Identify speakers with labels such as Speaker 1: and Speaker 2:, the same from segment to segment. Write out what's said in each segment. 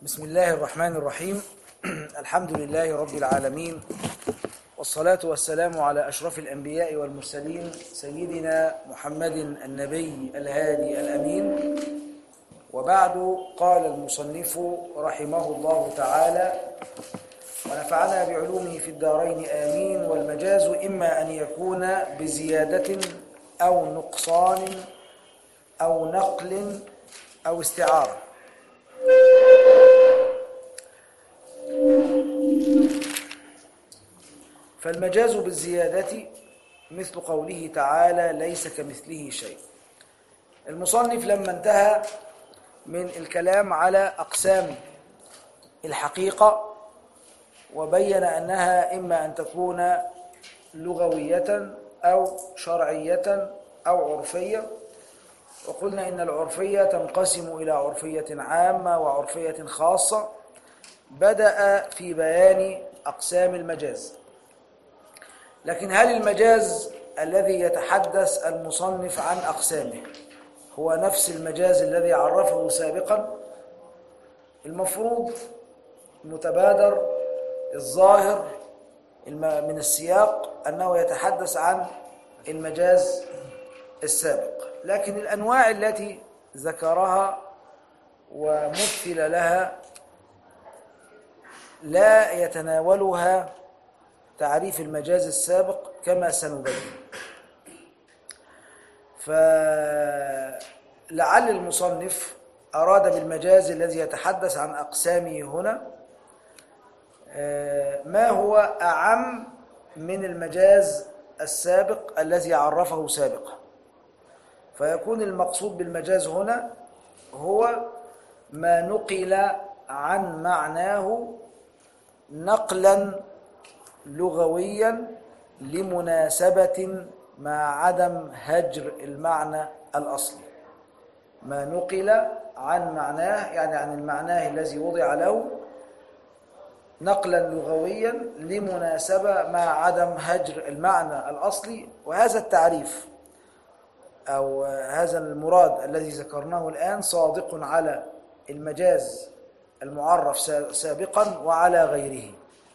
Speaker 1: بسم الله الرحمن الرحيم الحمد لله رب العالمين والصلاة والسلام على أشرف الأنبياء والمرسلين سيدنا محمد النبي الهادي الأمين وبعد قال المصنف رحمه الله تعالى ونفعنا بعلومه في الدارين آمين والمجاز إما أن يكون بزيادة أو نقصان أو نقل أو استعارة فالمجاز بالزيادة مثل قوله تعالى ليس كمثله شيء المصنف لما انتهى من الكلام على أقسام الحقيقة وبين أنها إما أن تكون لغوية أو شرعية أو عرفية وقلنا إن العرفية تنقسم إلى عرفية عامة وعرفية خاصة بدأ في بيان أقسام المجاز لكن هل المجاز الذي يتحدث المصنف عن أقسامه هو نفس المجاز الذي عرفه سابقا المفروض المتبادر الظاهر من السياق أنه يتحدث عن المجاز السابق لكن الأنواع التي ذكرها ومثل لها لا يتناولها تعريف المجاز السابق كما سنبين فلعل المصنف أراد بالمجاز الذي يتحدث عن أقسامه هنا ما هو أعم من المجاز السابق الذي عرفه سابقا فيكون المقصود بالمجاز هنا هو ما نقل عن معناه نقلا لغويا لمناسبة مع عدم هجر المعنى الأصلي ما نقل عن معناه يعني عن المعناه الذي وضع له نقلا لغويا لمناسبة مع عدم هجر المعنى الأصلي وهذا التعريف أو هذا المراد الذي ذكرناه الآن صادق على المجاز المعرف سابقا وعلى غيره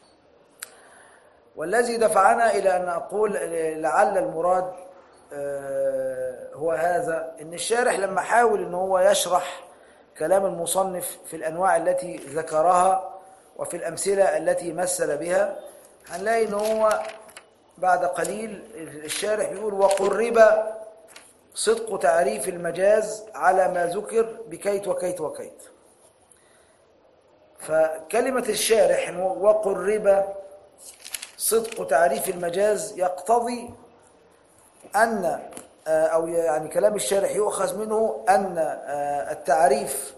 Speaker 1: والذي دفعنا إلى أن أقول لعل المراد هو هذا أن الشارح لما حاول أن هو يشرح كلام المصنف في الأنواع التي ذكرها وفي الأمثلة التي مثل بها هنلاقي أن هو بعد قليل الشارح بيقول وقرب صدق تعريف المجاز على ما ذكر بكيت وكيت وكيت فكلمة الشارح وقرب صدق تعريف المجاز يقتضي أن أو يعني كلام الشارح يؤخذ منه أن التعريف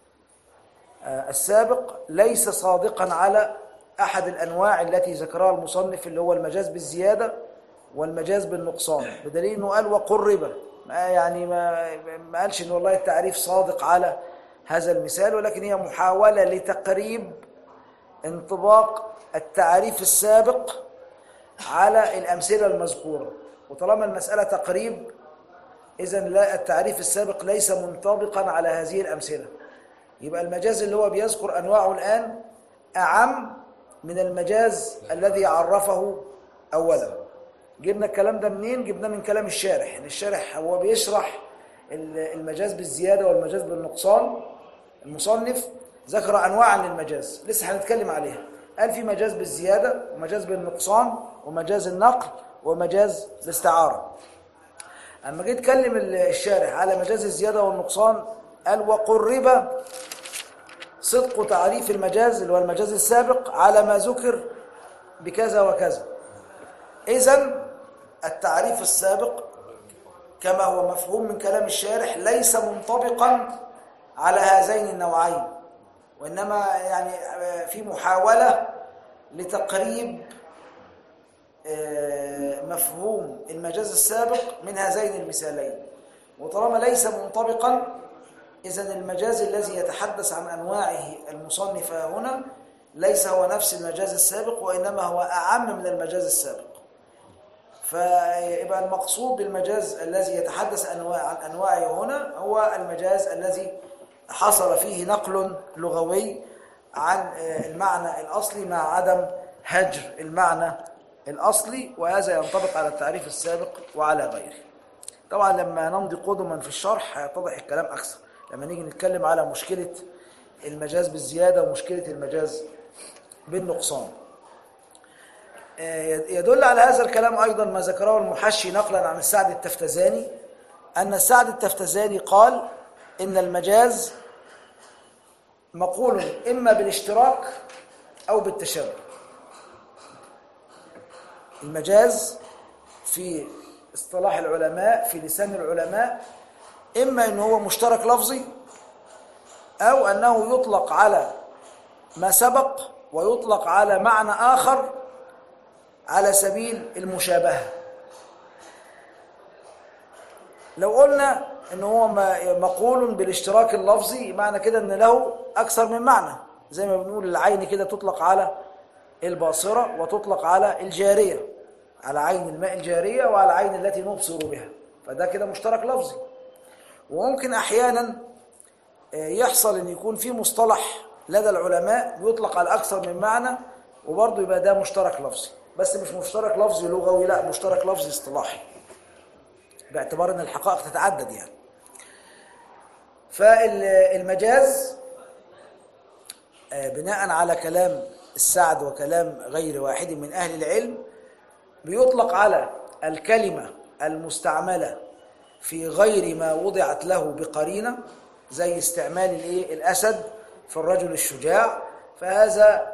Speaker 1: السابق ليس صادقا على أحد الأنواع التي ذكرها المصنف اللي هو المجاز بالزيادة والمجاز بالنقصان بدليل أنه قال وقرب يعني ما, ما قالش أن والله التعريف صادق على هذا المثال ولكن هي محاولة لتقريب انطباق التعريف السابق على الأمثلة المذكورة وطالما المسألة تقريب إذن لا التعريف السابق ليس منطبقا على هذه الأمثلة يبقى المجاز اللي هو بيذكر أنواعه الآن أعم من المجاز الذي عرفه أولا جبنا الكلام ده منين؟ جبناه من كلام الشارح الشارح هو بيشرح المجاز بالزيادة والمجاز بالنقصان المصنف ذكر أنواعا للمجاز لسه هنتكلم عليها قال في مجاز بالزيادة ومجاز بالنقصان ومجاز النقل ومجاز الاستعارة أما جيت اتكلم الشارح على مجاز الزيادة والنقصان قال وقرب صدق تعريف المجاز اللي هو المجاز السابق على ما ذكر بكذا وكذا إذن التعريف السابق كما هو مفهوم من كلام الشارح ليس منطبقا على هذين النوعين وإنما يعني في محاولة لتقريب مفهوم المجاز السابق من هذين المثالين وطالما ليس منطبقا إذن المجاز الذي يتحدث عن أنواعه المصنفة هنا ليس هو نفس المجاز السابق وإنما هو أعم من المجاز السابق فيبقى المقصود بالمجاز الذي يتحدث أنواع عن أنواعه هنا هو المجاز الذي حصل فيه نقل لغوي عن آه، المعنى الأصلي مع عدم هجر المعنى الأصلي وهذا ينطبق على التعريف السابق وعلى غيره طبعا لما نمضي قدما في الشرح هيتضح الكلام أكثر لما نيجي نتكلم على مشكلة المجاز بالزيادة ومشكلة المجاز بالنقصان آه، يدل على هذا الكلام أيضا ما ذكره المحشي نقلا عن السعد التفتزاني أن السعد التفتزاني قال إن المجاز مقول إما بالاشتراك أو بالتشابه المجاز في اصطلاح العلماء في لسان العلماء إما أنه هو مشترك لفظي أو أنه يطلق على ما سبق ويطلق على معنى آخر على سبيل المشابهة لو قلنا ان هو مقول بالاشتراك اللفظي معنى كده ان له اكثر من معنى زي ما بنقول العين كده تطلق على الباصرة وتطلق على الجارية على عين الماء الجارية وعلى عين التي نبصر بها فده كده مشترك لفظي وممكن احيانا يحصل ان يكون في مصطلح لدى العلماء يطلق على اكثر من معنى وبرضه يبقى ده مشترك لفظي بس مش مشترك لفظي لغوي لا مشترك لفظي اصطلاحي باعتبار ان الحقائق تتعدد يعني فالمجاز بناء على كلام السعد وكلام غير واحد من اهل العلم بيطلق على الكلمه المستعمله في غير ما وضعت له بقرينه زي استعمال الايه الاسد في الرجل الشجاع فهذا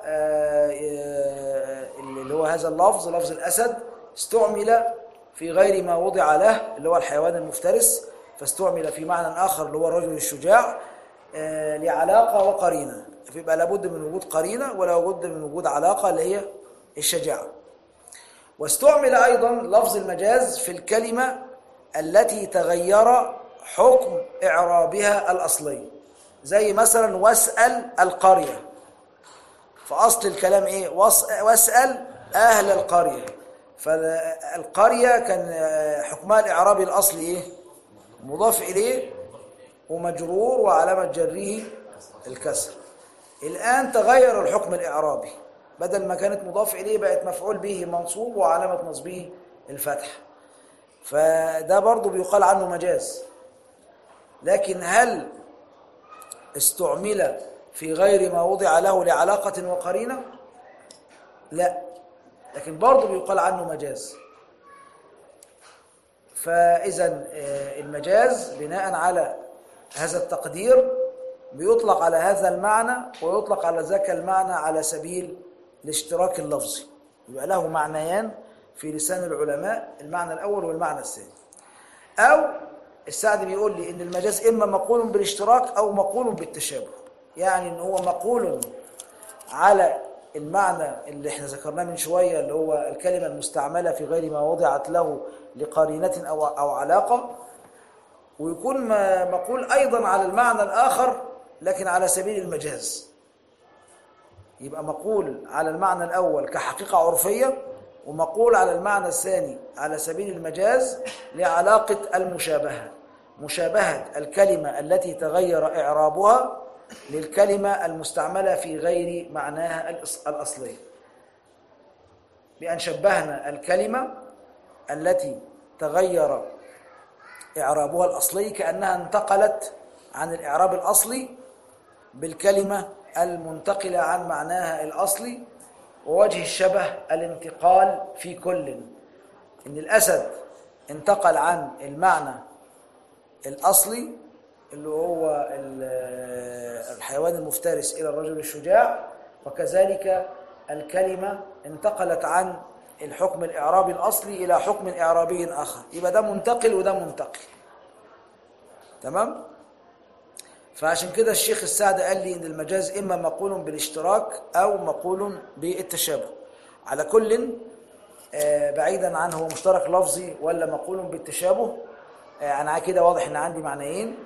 Speaker 1: اللي هو هذا اللفظ لفظ الاسد استعمل في غير ما وضع له اللي هو الحيوان المفترس فاستعمل في معنى آخر اللي هو الرجل الشجاع آه لعلاقة وقرينة فيبقى لابد من وجود قرينة ولا بد من وجود علاقة اللي هي الشجاعة واستعمل أيضا لفظ المجاز في الكلمة التي تغير حكم إعرابها الأصلي زي مثلا واسأل القرية فأصل الكلام إيه واسأل أهل القرية فالقرية كان حكمها الإعرابي الأصلي إيه؟ مضاف إليه ومجرور وعلامة جره الكسر الآن تغير الحكم الإعرابي بدل ما كانت مضاف إليه بقت مفعول به منصوب وعلامة نصبه الفتح فده برضو بيقال عنه مجاز لكن هل استعمل في غير ما وضع له لعلاقة وقرينة لا لكن برضه بيقال عنه مجاز فإذا المجاز بناء على هذا التقدير بيطلق على هذا المعنى ويطلق على ذاك المعنى على سبيل الاشتراك اللفظي يبقى له معنيان في لسان العلماء المعنى الأول والمعنى الثاني أو السعد بيقول لي إن المجاز إما مقول بالاشتراك أو مقول بالتشابه يعني إن هو مقول على المعنى اللي احنا ذكرناه من شوية اللي هو الكلمة المستعملة في غير ما وضعت له لقرينة أو, أو علاقة ويكون مقول أيضا على المعنى الآخر لكن على سبيل المجاز يبقى مقول على المعنى الأول كحقيقة عرفية ومقول على المعنى الثاني على سبيل المجاز لعلاقة المشابهة مشابهة الكلمة التي تغير إعرابها للكلمة المستعملة في غير معناها الأصلي بأن شبهنا الكلمة التي تغير إعرابها الأصلي كأنها انتقلت عن الإعراب الأصلي بالكلمة المنتقلة عن معناها الأصلي ووجه الشبه الانتقال في كل إن الأسد انتقل عن المعنى الأصلي اللي هو الحيوان المفترس إلى الرجل الشجاع وكذلك الكلمة انتقلت عن الحكم الإعرابي الأصلي إلى حكم إعرابي آخر يبقى ده منتقل وده منتقل تمام؟ فعشان كده الشيخ السعد قال لي إن المجاز إما مقول بالاشتراك أو مقول بالتشابه على كل بعيدا عن هو مشترك لفظي ولا مقول بالتشابه أنا كده واضح إن عندي معنيين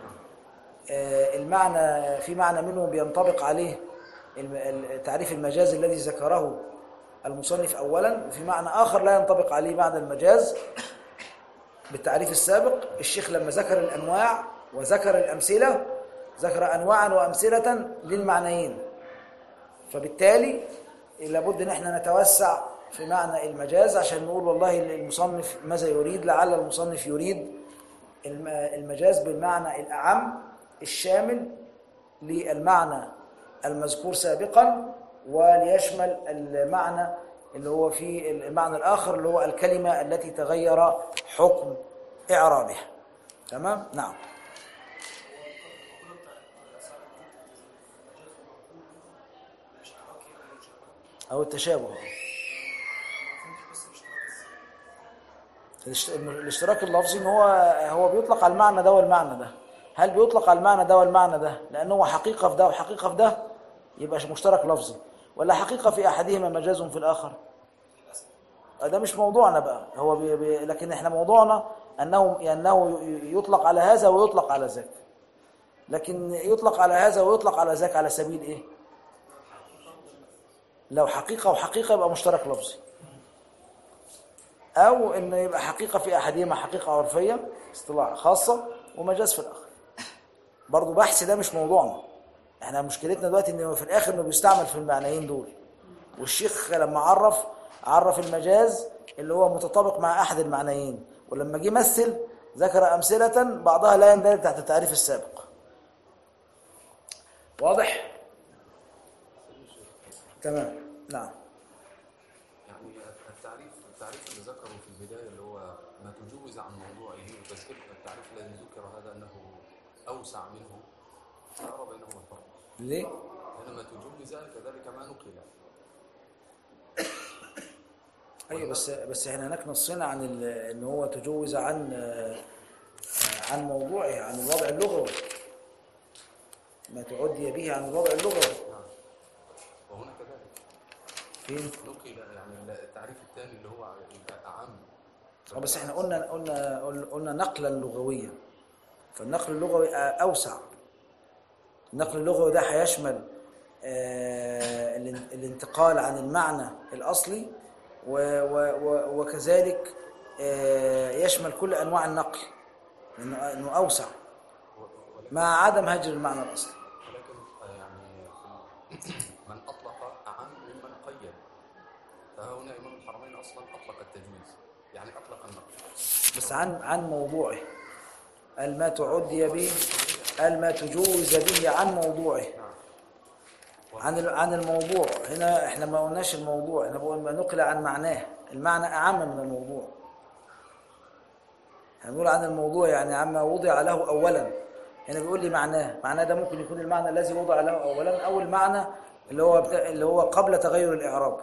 Speaker 1: المعنى في معنى منهم بينطبق عليه تعريف المجاز الذي ذكره المصنف أولا وفي معنى آخر لا ينطبق عليه معنى المجاز بالتعريف السابق الشيخ لما ذكر الأنواع وذكر الأمثلة ذكر أنواعا وأمثلة للمعنيين فبالتالي لابد ان احنا نتوسع في معنى المجاز عشان نقول والله المصنف ماذا يريد لعل المصنف يريد الم- المجاز بالمعنى الأعم الشامل للمعنى المذكور سابقا وليشمل المعنى اللي هو في المعنى الآخر اللي هو الكلمة التي تغير حكم إعرابها تمام؟ نعم أو التشابه الاشت- الاشتراك اللفظي ان هو هو بيطلق على المعنى ده والمعنى ده هل بيطلق على المعنى ده والمعنى ده لانه هو حقيقه في ده وحقيقه في ده يبقى مشترك لفظي ولا حقيقه في احدهما مجاز في الاخر ده مش موضوعنا بقى هو بي بي لكن احنا موضوعنا انه انه يطلق على هذا ويطلق على ذاك لكن يطلق على هذا ويطلق على ذاك على سبيل ايه لو حقيقه وحقيقه يبقى مشترك لفظي او ان يبقى حقيقه في احدهما حقيقه عرفيه اصطلاح خاصه ومجاز في الاخر برضو بحث ده مش موضوعنا احنا مشكلتنا دلوقتي انه في الاخر انه بيستعمل في المعنيين دول والشيخ لما عرف عرف المجاز اللي هو متطابق مع احد المعنيين ولما جه مثل ذكر امثله بعضها لا يندرج تحت التعريف السابق واضح تمام نعم
Speaker 2: يعني التعريف التعريف اللي ذكره في البدايه اللي هو ما تجوز عن موضوعه وتذكير التعريف الذي ذكر هذا انه اوسع منه لا ارى بينهما الفرق
Speaker 1: ليه
Speaker 2: لان ما تجوز كذلك ما نقل
Speaker 1: ايوه بس بس احنا هناك نصينا عن ال- ان هو تجوز عن عن موضوعه عن الوضع اللغوي ما تعدي به عن الوضع اللغوي
Speaker 2: نعم وهنا كذلك
Speaker 1: فين
Speaker 2: نقل يعني التعريف الثاني اللي هو اعم
Speaker 1: اه بس احنا قلنا قلنا قلنا نقلا لغويا فالنقل اللغوي اوسع النقل اللغوي ده هيشمل آه، الان- الانتقال عن المعنى الاصلي و- و- و- وكذلك آه، يشمل كل انواع النقل لانه إنه اوسع
Speaker 2: و- ولكن
Speaker 1: مع عدم هجر المعنى الاصلي
Speaker 2: ولكن يعني في من اطلق اعم ممن قيد فهنا امام الحرمين اصلا اطلق التجويز يعني اطلق النقل
Speaker 1: بس عن عن موضوعه قال ما تعدي به قال ما تجوز به عن موضوعه
Speaker 2: نعم
Speaker 1: عن ال- عن الموضوع هنا احنا ما قلناش الموضوع احنا بقول ما نقل عن معناه المعنى اعم من الموضوع هنقول عن الموضوع يعني عما وضع له اولا هنا بيقول لي معناه معناه ده ممكن يكون المعنى الذي وضع له اولا او المعنى اللي هو بتا... اللي هو قبل تغير الاعراب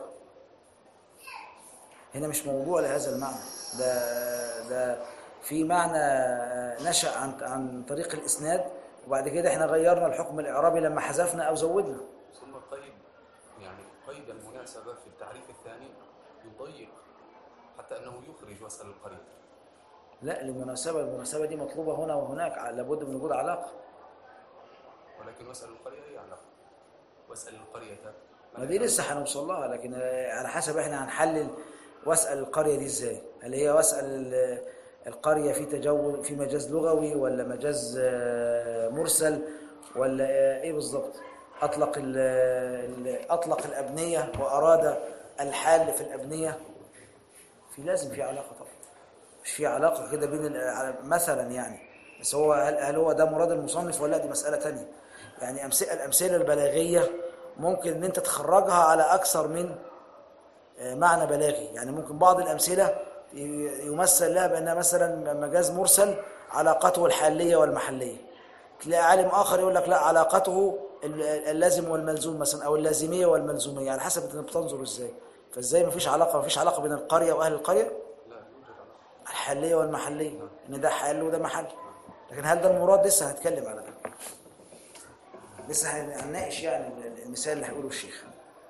Speaker 1: هنا مش موضوع لهذا المعنى ده ده في معنى نشأ عن عن طريق الاسناد وبعد كده احنا غيرنا الحكم الاعرابي لما حذفنا او زودنا
Speaker 2: ثم قيد يعني قيد المناسبة في التعريف الثاني يضيق حتى أنه يخرج واسأل القريب
Speaker 1: لا المناسبة المناسبة دي مطلوبة هنا وهناك لابد من وجود علاقة
Speaker 2: ولكن واسأل القرية أي علاقة واسأل القرية
Speaker 1: ما دي لسه هنوصل لها لكن آه، على حسب احنا هنحلل واسأل القرية دي ازاي هل هي واسأل ال- القرية في تجول في مجاز لغوي ولا مجاز آه، مرسل ولا آه، ايه بالظبط اطلق ال ال- اطلق الابنية واراد الحال في الابنية في لازم في علاقة طبعا مش في علاقة كده بين ال- مثلا يعني بس هو هل, هل هو ده مراد المصنف ولا دي مسألة تانية يعني أمثلة الأمثلة البلاغية ممكن إن أنت تخرجها على أكثر من آه، معنى بلاغي يعني ممكن بعض الأمثلة ي- يمثل لها بأنها مثلا مجاز مرسل علاقته الحالية والمحلية تلاقي عالم آخر يقول لك لا علاقته ال- اللازم والملزوم مثلا أو اللازمية والملزومية على حسب أنت بتنظر إزاي فإزاي مفيش علاقة مفيش علاقة بين القرية وأهل القرية
Speaker 2: لا يوجد علاقة
Speaker 1: الحالية والمحلية إن ده حال وده محل لكن هل ده المراد لسه هنتكلم على ده لسه هنناقش يعني المثال اللي هيقوله الشيخ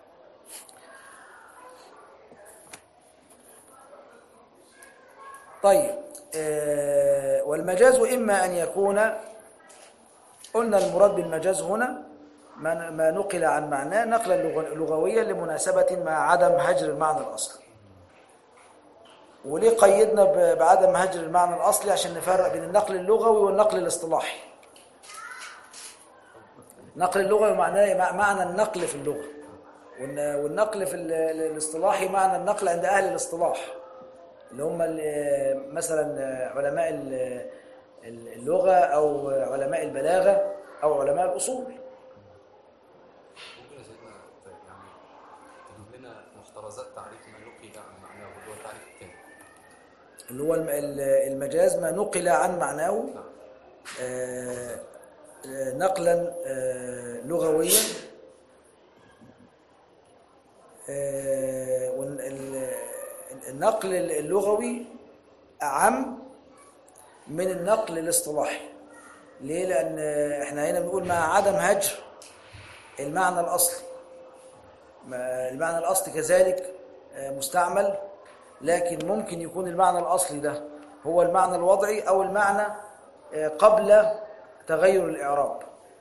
Speaker 1: طيب آه، والمجاز إما أن يكون قلنا المراد بالمجاز هنا ما ما نقل عن معناه نقلا لغ- لغويا لمناسبة مع عدم هجر المعنى الأصلي وليه قيدنا ب- بعدم هجر المعنى الأصلي عشان نفرق بين النقل اللغوي والنقل الاصطلاحي نقل اللغوي معناه مع- معنى النقل في اللغة والن- والنقل في ال- ال- الاصطلاحي معنى النقل عند أهل الاصطلاح اللي هم ال- مثلا علماء ال- ال- اللغة أو علماء البلاغة أو علماء الأصول
Speaker 2: ممكن يا سيدنا ت- يعني تجيب لنا محترزات تعريف ما نقل عن معناه اللي هو التعريف الثاني
Speaker 1: اللي هو الم- ال- المجاز ما نقل عن معناه
Speaker 2: نعم
Speaker 1: آه، آه، نقلا آه، لغويا آه، وال- ال- النقل اللغوي أعم من النقل الاصطلاحي ليه؟ لأن احنا هنا بنقول مع عدم هجر المعنى الأصلي ما- المعنى الأصلي كذلك آه، مستعمل لكن ممكن يكون المعنى الأصلي ده هو المعنى الوضعي أو المعنى آه، قبل تغير الإعراب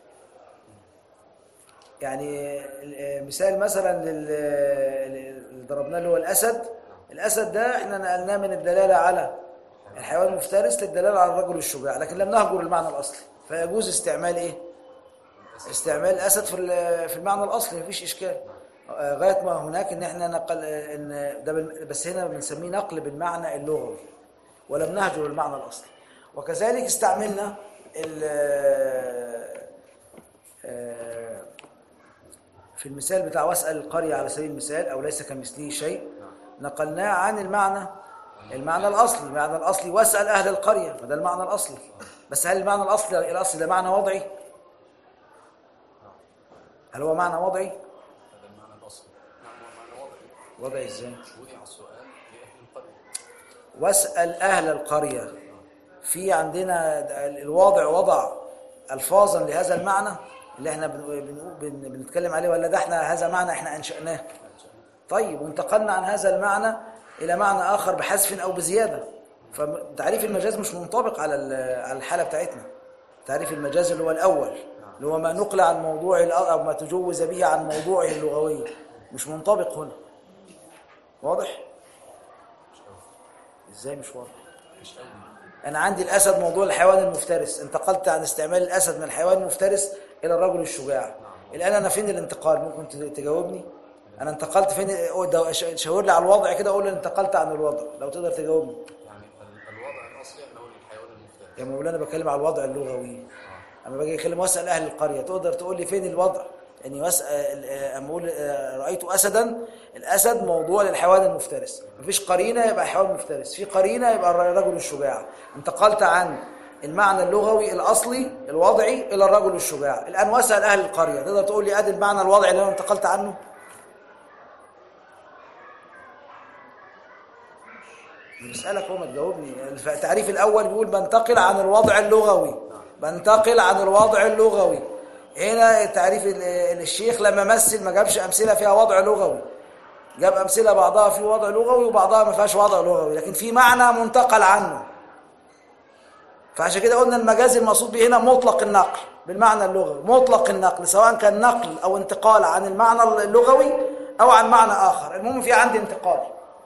Speaker 1: يعني آه، مثال مثلا لل- اللي ضربناه اللي هو الأسد الأسد ده احنا نقلناه من الدلالة على الحيوان المفترس للدلالة على الرجل الشجاع لكن لم نهجر المعنى الأصلي فيجوز استعمال إيه؟ استعمال الاسد في ال- في المعنى الاصلي مفيش اشكال آه، غايه ما هناك ان احنا نقل آه، ان ده بال- بس هنا بنسميه نقل بالمعنى اللغوي ولم نهجر المعنى الاصلي وكذلك استعملنا ال- آه، في المثال بتاع واسال القريه على سبيل المثال او ليس كمثله شيء نقلناه عن المعنى المعنى الاصلي المعنى الاصلي واسال اهل القريه فده المعنى الاصلي بس هل المعنى الاصلي الاصلي ده معنى وضعي هل هو معنى وضعي
Speaker 2: هذا المعنى الأصلي معنى معنى وضعي
Speaker 1: وضعي ازاي
Speaker 2: وضع السؤال لأهل القرية
Speaker 1: واسال اهل القريه في عندنا الواضع وضع الفاظا لهذا المعنى اللي احنا بن- بن- بن- بنتكلم عليه ولا ده احنا هذا معنى احنا انشاناه طيب وانتقلنا عن هذا المعنى الى معنى اخر بحذف او بزياده فتعريف المجاز مش منطبق على ال- على الحاله بتاعتنا تعريف المجاز اللي هو الاول اللي هو ما نقل عن موضوع الأ- او ما تجوز به عن موضوعه اللغوي مش منطبق هنا واضح ازاي مش واضح
Speaker 2: مش قوي
Speaker 1: انا عندي الاسد موضوع الحيوان المفترس انتقلت عن استعمال الاسد من الحيوان المفترس الى الرجل الشجاع الان انا فين الانتقال ممكن ت- تجاوبني انا انتقلت فين أو ده- ش- شاور لي على الوضع كده اقول لي انتقلت عن الوضع لو تقدر تجاوبني
Speaker 2: يعني ال- الوضع الأصلي أنه للحيوان المفترس
Speaker 1: يا مولانا بتكلم على الوضع اللغوي اما باجي اكلم واسال اهل القريه تقدر تقول لي فين الوضع يعني واسال اما اقول آه، رايت اسدا الاسد موضوع للحيوان المفترس مفيش قرينه يبقى حيوان مفترس في قرينه يبقى الرجل الشجاع انتقلت عن المعنى اللغوي الاصلي الوضعي الى الرجل الشجاع الان واسال اهل القريه تقدر تقول لي ادي المعنى الوضعي اللي انا انتقلت عنه بسألك هو ما تجاوبني التعريف الأول بيقول بنتقل عن الوضع اللغوي بنتقل عن الوضع اللغوي هنا تعريف ال- ال- الشيخ لما مثل ما جابش أمثلة فيها وضع لغوي جاب أمثلة بعضها في وضع لغوي وبعضها ما فيهاش وضع لغوي لكن في معنى منتقل عنه فعشان كده قلنا المجاز المقصود به هنا مطلق النقل بالمعنى اللغوي مطلق النقل سواء كان نقل أو انتقال عن المعنى اللغوي أو عن معنى آخر المهم في عندي انتقال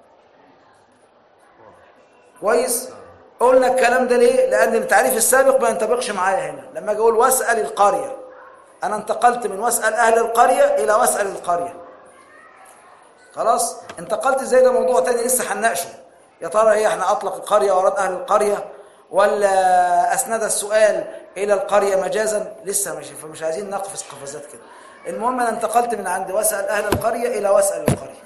Speaker 1: كويس قلنا الكلام ده ليه لان التعريف السابق ما ينطبقش معايا هنا لما اجي اقول واسال القريه انا انتقلت من واسال اهل القريه الى واسال القريه خلاص انتقلت ازاي ده موضوع تاني لسه هنناقشه يا ترى هي احنا اطلق القريه واراد اهل القريه ولا اسند السؤال الى القريه مجازا لسه مش فمش عايزين نقفز قفزات كده المهم انا انتقلت من عند واسال اهل القريه الى واسال القريه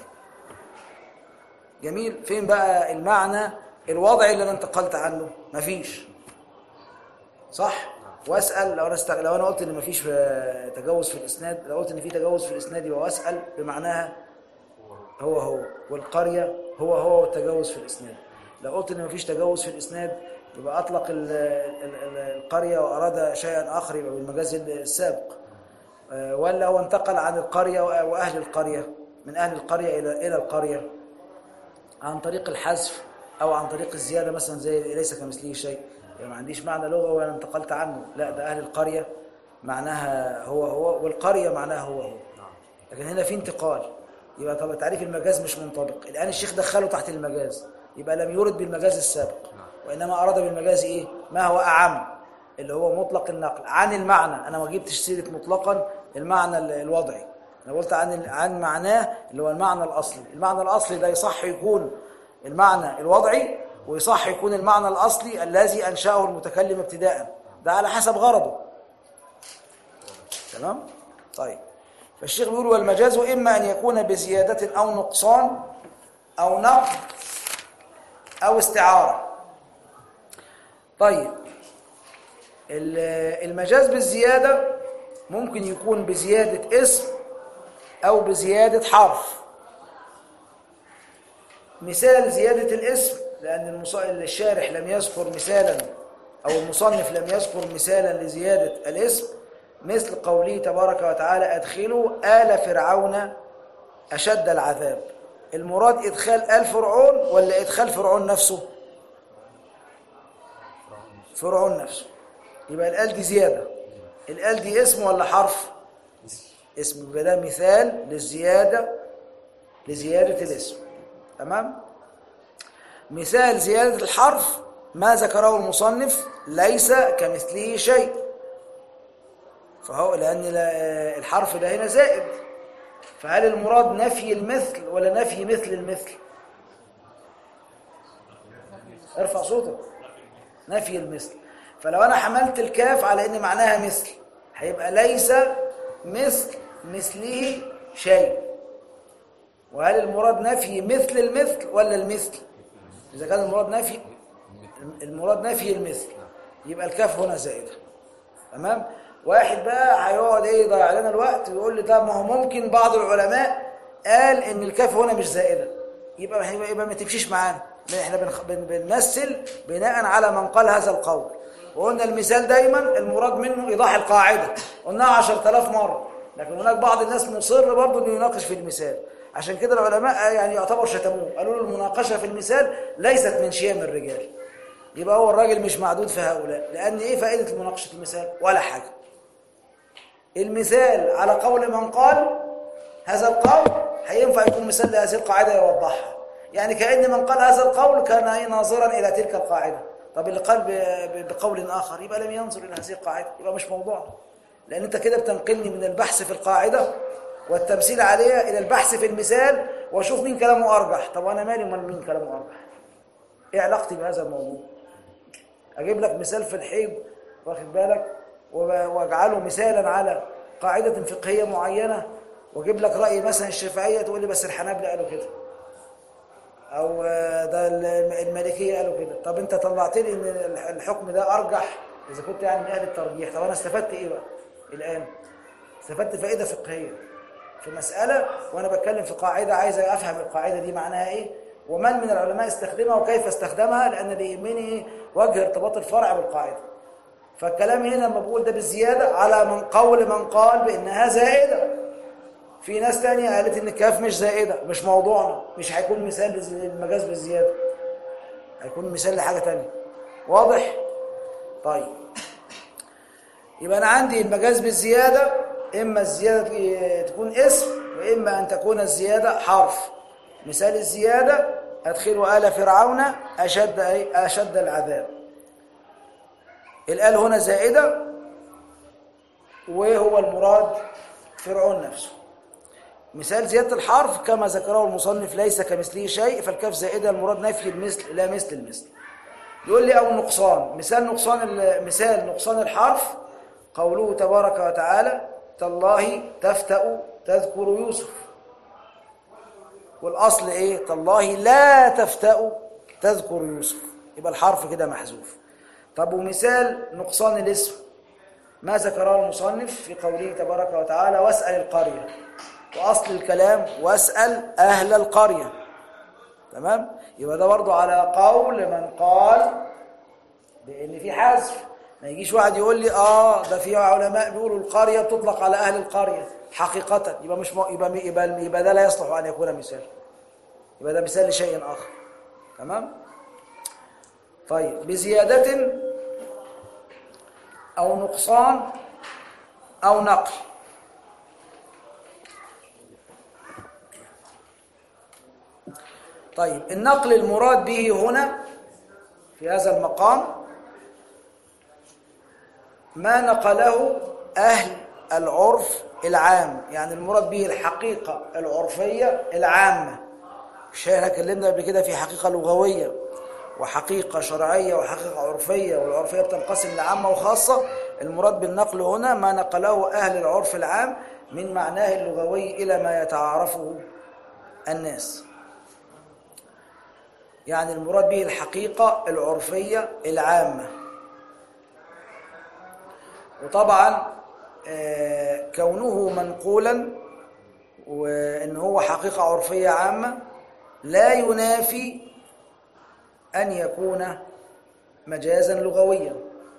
Speaker 1: جميل فين بقى المعنى الوضعي اللي انا انتقلت عنه مفيش صح واسال لو انا است... لو انا قلت ان مفيش آه، تجاوز في الاسناد لو قلت ان في تجاوز في الاسناد يبقى واسال بمعناها هو هو والقريه هو هو والتجاوز في الاسناد لو قلت ان مفيش تجاوز في الاسناد يبقى اطلق ال... ال... ال... القريه واراد شيئا اخر يبقى بالمجاز السابق آه، ولا هو انتقل عن القريه وأ- واهل القريه من اهل القريه الى الى القريه عن طريق الحذف او عن طريق الزياده مثلا زي ليس كمثله شيء يعني ما عنديش معنى لغه وانا انتقلت عنه لا ده اهل القريه معناها هو هو والقريه معناها هو هو لكن هنا في انتقال يبقى طب تعريف المجاز مش منطبق الان الشيخ دخله تحت المجاز يبقى لم يرد بالمجاز السابق وانما اراد بالمجاز ايه ما هو اعم اللي هو مطلق النقل عن المعنى انا ما جبتش سيره مطلقا المعنى ال- الوضعي انا قلت عن عن معناه اللي هو المعنى الاصلي المعنى الاصلي ده يصح يكون المعنى الوضعي ويصح يكون المعنى الاصلي الذي انشاه المتكلم ابتداء ده على حسب غرضه تمام طيب فالشيخ بيقول والمجاز اما ان يكون بزياده او نقصان او نقد او استعاره طيب ال- المجاز بالزياده ممكن يكون بزياده اسم او بزياده حرف مثال زياده الاسم لان المص- الشارح لم يذكر مثالا او المصنف لم يذكر مثالا لزياده الاسم مثل قوله تبارك وتعالى ادخلوا آل فرعون اشد العذاب المراد ادخال آل فرعون ولا ادخال فرعون نفسه فرعون نفسه يبقى الآل دي زيادة الآل دي اسم ولا حرف اسم يبقى ده مثال للزيادة لزيادة الاسم تمام مثال زيادة الحرف ما ذكره المصنف ليس كمثله شيء فهو لأن لا- الحرف ده هنا زائد فهل المراد نفي المثل ولا نفي مثل المثل ارفع صوتك نفي المثل فلو انا حملت الكاف على ان معناها مثل هيبقى ليس مثل مثله شيء وهل المراد نفي مثل المثل ولا المثل اذا كان المراد نفي المراد نفي المثل يبقى الكاف هنا زائده تمام واحد بقى هيقعد ايه يضيع لنا الوقت ويقول لي طب ما هو ممكن بعض العلماء قال ان الكاف هنا مش زائده يبقى يبقى, يبقى ما تمشيش معانا لأن احنا بنخ- بن- بنمثل بناء على من قال هذا القول وقلنا المثال دايما المراد منه ايضاح القاعده قلناها 10000 مره لكن هناك بعض الناس مصر برضه انه يناقش في المثال عشان كده العلماء يعني يعتبر شتموه قالوا له المناقشه في المثال ليست من شيم الرجال يبقى هو الراجل مش معدود في هؤلاء لان ايه فائده مناقشه المثال ولا حاجه المثال على قول من قال هذا القول هينفع يكون مثال لهذه القاعدة يوضحها يعني كأن من قال هذا القول كان أي ناظرا إلى تلك القاعدة طب اللي قال ب- ب- بقول آخر يبقى لم ينظر إلى هذه القاعدة يبقى مش موضوعنا لأن أنت كده بتنقلني من البحث في القاعدة والتمثيل عليها إلى البحث في المثال وأشوف مين كلامه أرجح طب أنا مالي من مين كلامه أرجح إيه علاقتي بهذا الموضوع اجيب لك مثال في الحيض واخد بالك وب- واجعله مثالا على قاعده فقهيه معينه واجيب لك راي مثلا الشافعيه تقول لي بس الحنابلة قالوا كده او آه، ده ال- المالكيه قالوا كده طب انت طلعت لي ان الح- الحكم ده ارجح اذا كنت يعني من اهل الترجيح طب انا استفدت ايه بقى الان استفدت فائده فقهيه في مساله وانا بتكلم في قاعده عايز افهم القاعده دي معناها ايه ومن من العلماء استخدمها وكيف استخدمها لان اللي يهمني وجه ارتباط الفرع بالقاعده فالكلام هنا لما بقول ده بالزياده على من قول من قال بانها زائده في ناس تانية قالت ان الكاف مش زائده مش موضوعنا مش هيكون مثال للز- للمجاز بالزياده هيكون مثال لحاجه تانية واضح طيب يبقى انا عندي المجاز بالزياده اما الزياده تكون اسم واما ان تكون الزياده حرف مثال الزياده ادخلوا ال فرعون اشد اي اشد العذاب الال هنا زائده وهو المراد فرعون نفسه مثال زياده الحرف كما ذكره المصنف ليس كمثله شيء فالكاف زائده المراد نفي المثل لا مثل المثل يقول لي او نقصان مثال نقصان ال- مثال نقصان الحرف قوله تبارك وتعالى تالله تفتأ تذكر يوسف والاصل ايه تالله لا تفتأ تذكر يوسف يبقى الحرف كده محذوف طب ومثال نقصان الاسم ما ذكره المصنف في قوله تبارك وتعالى واسأل القرية وأصل الكلام واسأل أهل القرية تمام يبقى ده برضو على قول من قال بان في حذف ما يجيش واحد يقول لي اه ده في علماء بيقولوا القريه بتطلق على اهل القريه حقيقه يبقى مش م... يبقى يبقى يبقى ده لا يصلح ان يكون مثال يبقى ده مثال لشيء اخر تمام طيب بزياده او نقصان او نقل طيب النقل المراد به هنا في هذا المقام ما نقله أهل العرف العام يعني المراد به الحقيقة العرفية العامة مش احنا اتكلمنا قبل كده في حقيقة لغوية وحقيقة شرعية وحقيقة عرفية والعرفية بتنقسم لعامة وخاصة المراد بالنقل هنا ما نقله أهل العرف العام من معناه اللغوي إلى ما يتعارفه الناس يعني المراد به الحقيقة العرفية العامة وطبعا آه، كونه منقولا وان هو حقيقة عرفية عامة لا ينافي أن يكون مجازا لغويا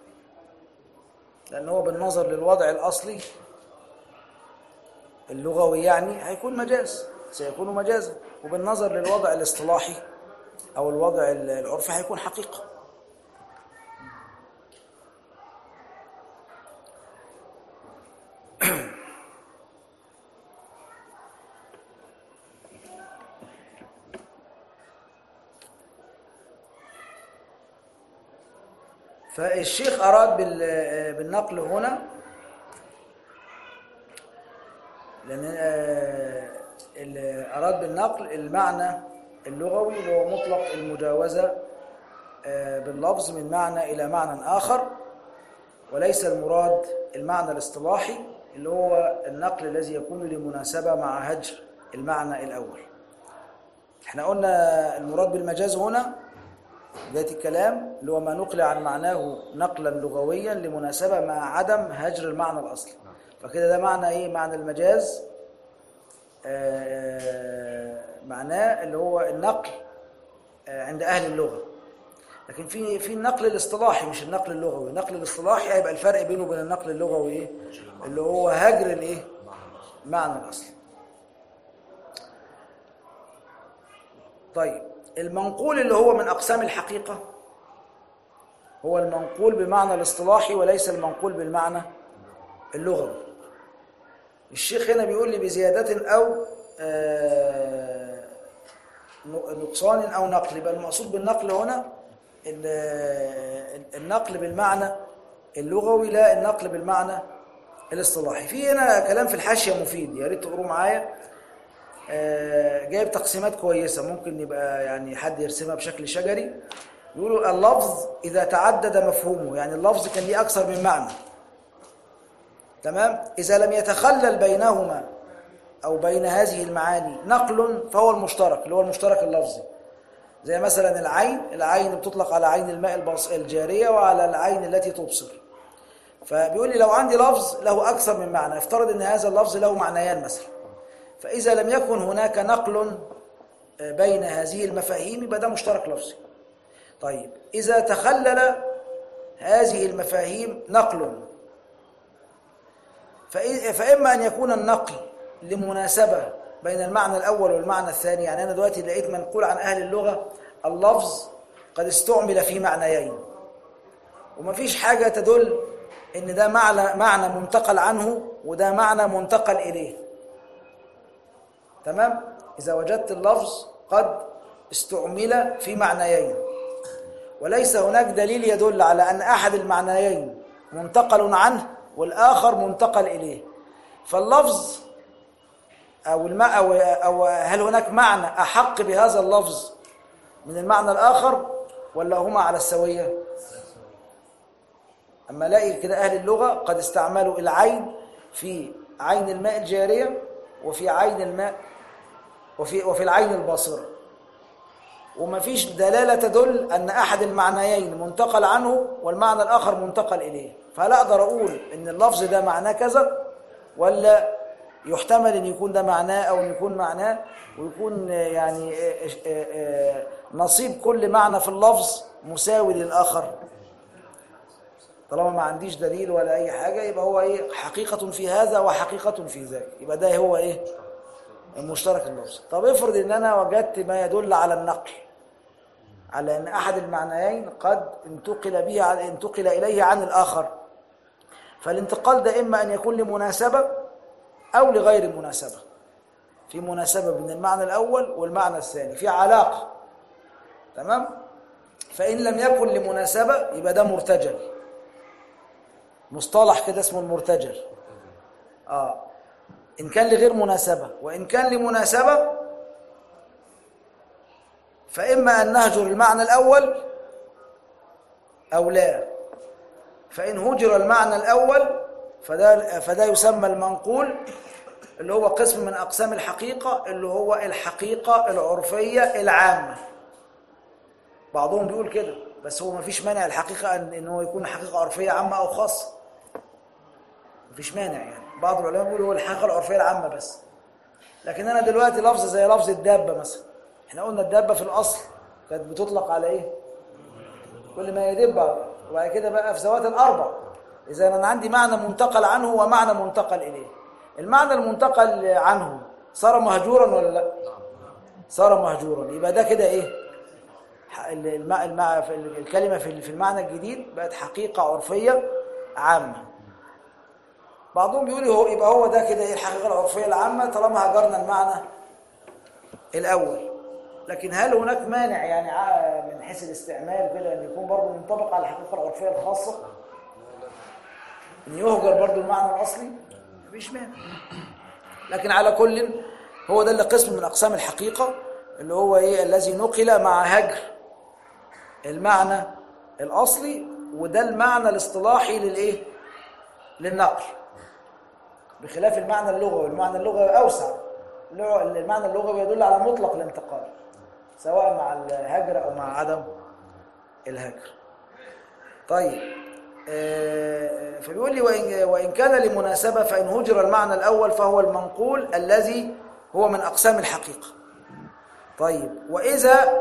Speaker 1: لأنه بالنظر للوضع الأصلي اللغوي يعني هيكون مجاز سيكون مجازا وبالنظر للوضع الاصطلاحي أو الوضع العرفي هيكون حقيقة فالشيخ أراد بال- بالنقل هنا لأن آه، ال- أراد بالنقل المعنى اللغوي اللي هو مطلق المجاوزة آه، باللفظ من معنى إلى معنى آخر وليس المراد المعنى الاصطلاحي اللي هو النقل الذي يكون لمناسبة مع هجر المعنى الأول احنا قلنا المراد بالمجاز هنا بداية الكلام اللي هو ما نقل عن معناه نقلا لغويا لمناسبة مع عدم هجر المعنى الأصلي فكده ده معنى إيه؟ معنى المجاز آه، معناه اللي هو النقل آه، عند أهل اللغة لكن في في النقل الاصطلاحي مش النقل اللغوي النقل الاصطلاحي هيبقى الفرق بينه وبين النقل اللغوي ايه اللي هو هجر الايه معنى الاصلي طيب المنقول اللي هو من اقسام الحقيقه هو المنقول بمعنى الاصطلاحي وليس المنقول بالمعنى اللغوي الشيخ هنا بيقول لي بزيادة أو آه، نقصان أو نقل يبقى المقصود بالنقل هنا ال- النقل بالمعنى اللغوي لا النقل بالمعنى الاصطلاحي في هنا كلام في الحاشية مفيد يا ريت تقروا معايا آه، جايب تقسيمات كويسة ممكن يبقى يعني حد يرسمها بشكل شجري يقولوا اللفظ إذا تعدد مفهومه يعني اللفظ كان ليه أكثر من معنى تمام إذا لم يتخلل بينهما أو بين هذه المعاني نقل فهو المشترك اللي هو المشترك اللفظي زي مثلا العين العين بتطلق على عين الماء البص- الجارية وعلى العين التي تبصر فبيقول لي لو عندي لفظ له أكثر من معنى افترض أن هذا اللفظ له معنيان مثلا فإذا لم يكن هناك نقل آه، بين هذه المفاهيم يبقى ده مشترك لفظي طيب إذا تخلل هذه المفاهيم نقل فإ- فإما أن يكون النقل لمناسبة بين المعنى الأول والمعنى الثاني يعني أنا دلوقتي لقيت منقول عن أهل اللغة اللفظ قد استعمل في معنيين ومفيش حاجة تدل إن ده معنى معنى منتقل عنه وده معنى منتقل إليه تمام إذا وجدت اللفظ قد استعمل في معنيين وليس هناك دليل يدل على أن أحد المعنيين منتقل عنه والآخر منتقل إليه فاللفظ أو الم... أو... أو هل هناك معنى أحق بهذا اللفظ من المعنى الآخر ولا هما على السوية أما الاقي كده أهل اللغة قد استعملوا العين في عين الماء الجارية وفي عين الماء وفي وفي العين الباصرة وما فيش دلالة تدل أن أحد المعنيين منتقل عنه والمعنى الآخر منتقل إليه فلا أقدر أقول أن اللفظ ده معناه كذا ولا يحتمل أن يكون ده معناه أو أن يكون معناه ويكون آه، يعني آه، آه، آه، نصيب كل معنى في اللفظ مساوي للآخر طالما ما عنديش دليل ولا أي حاجة يبقى هو إيه حقيقة في هذا وحقيقة في ذاك يبقى ده هو إيه المشترك اللفظي طب افرض ان انا وجدت ما يدل على النقل على ان احد المعنيين قد انتقل به عن انتقل اليه عن الاخر فالانتقال ده اما ان يكون لمناسبه او لغير مناسبه في مناسبه بين المعنى الاول والمعنى الثاني في علاقه تمام فان لم يكن لمناسبه يبقى ده مرتجل مصطلح كده اسمه المرتجل اه إن كان لغير مناسبة وإن كان لمناسبة فإما أن نهجر المعنى الأول أو لا فإن هجر المعنى الأول فده, فده يسمى المنقول اللي هو قسم من أقسام الحقيقة اللي هو الحقيقة العرفية العامة بعضهم بيقول كده بس هو مفيش مانع الحقيقة أن إن هو يكون حقيقة عرفية عامة أو خاصة مفيش مانع يعني بعض العلماء بيقولوا هو الحقيقة العرفية العامة بس لكن أنا دلوقتي لفظ زي لفظ الدابة مثلا احنا قلنا الدابة في الأصل كانت بتطلق على إيه؟ كل ما يدب وبعد كده بقى في ذوات الأربع إذا أنا عندي معنى منتقل عنه ومعنى منتقل إليه المعنى المنتقل عنه صار مهجورا ولا لا صار مهجورا يبقى ده كده إيه ح- ال- المع... المع... في ال- الكلمة في ال- في المعنى الجديد بقت حقيقة عرفية عامة بعضهم بيقول هو يبقى هو ده كده ايه الحقيقة العرفية العامة طالما هجرنا المعنى الأول لكن هل هناك مانع يعني ع- من حيث الاستعمال كده ان يكون برضه منطبق على الحقيقة العرفية الخاصة ان يهجر برضه المعنى الأصلي مفيش مانع لكن على كل هو ده اللي قسم من أقسام الحقيقة اللي هو ايه الذي نقل مع هجر المعنى الأصلي وده المعنى الاصطلاحي للايه للنقل بخلاف المعنى اللغوي المعنى اللغوي أوسع اللغة- المعنى اللغوي يدل على مطلق الانتقال سواء مع الهجر أو مع عدم الهجر طيب آه، فبيقول لي وإن, وإن كان لمناسبة فإن هجر المعنى الأول فهو المنقول الذي هو من أقسام الحقيقة طيب وإذا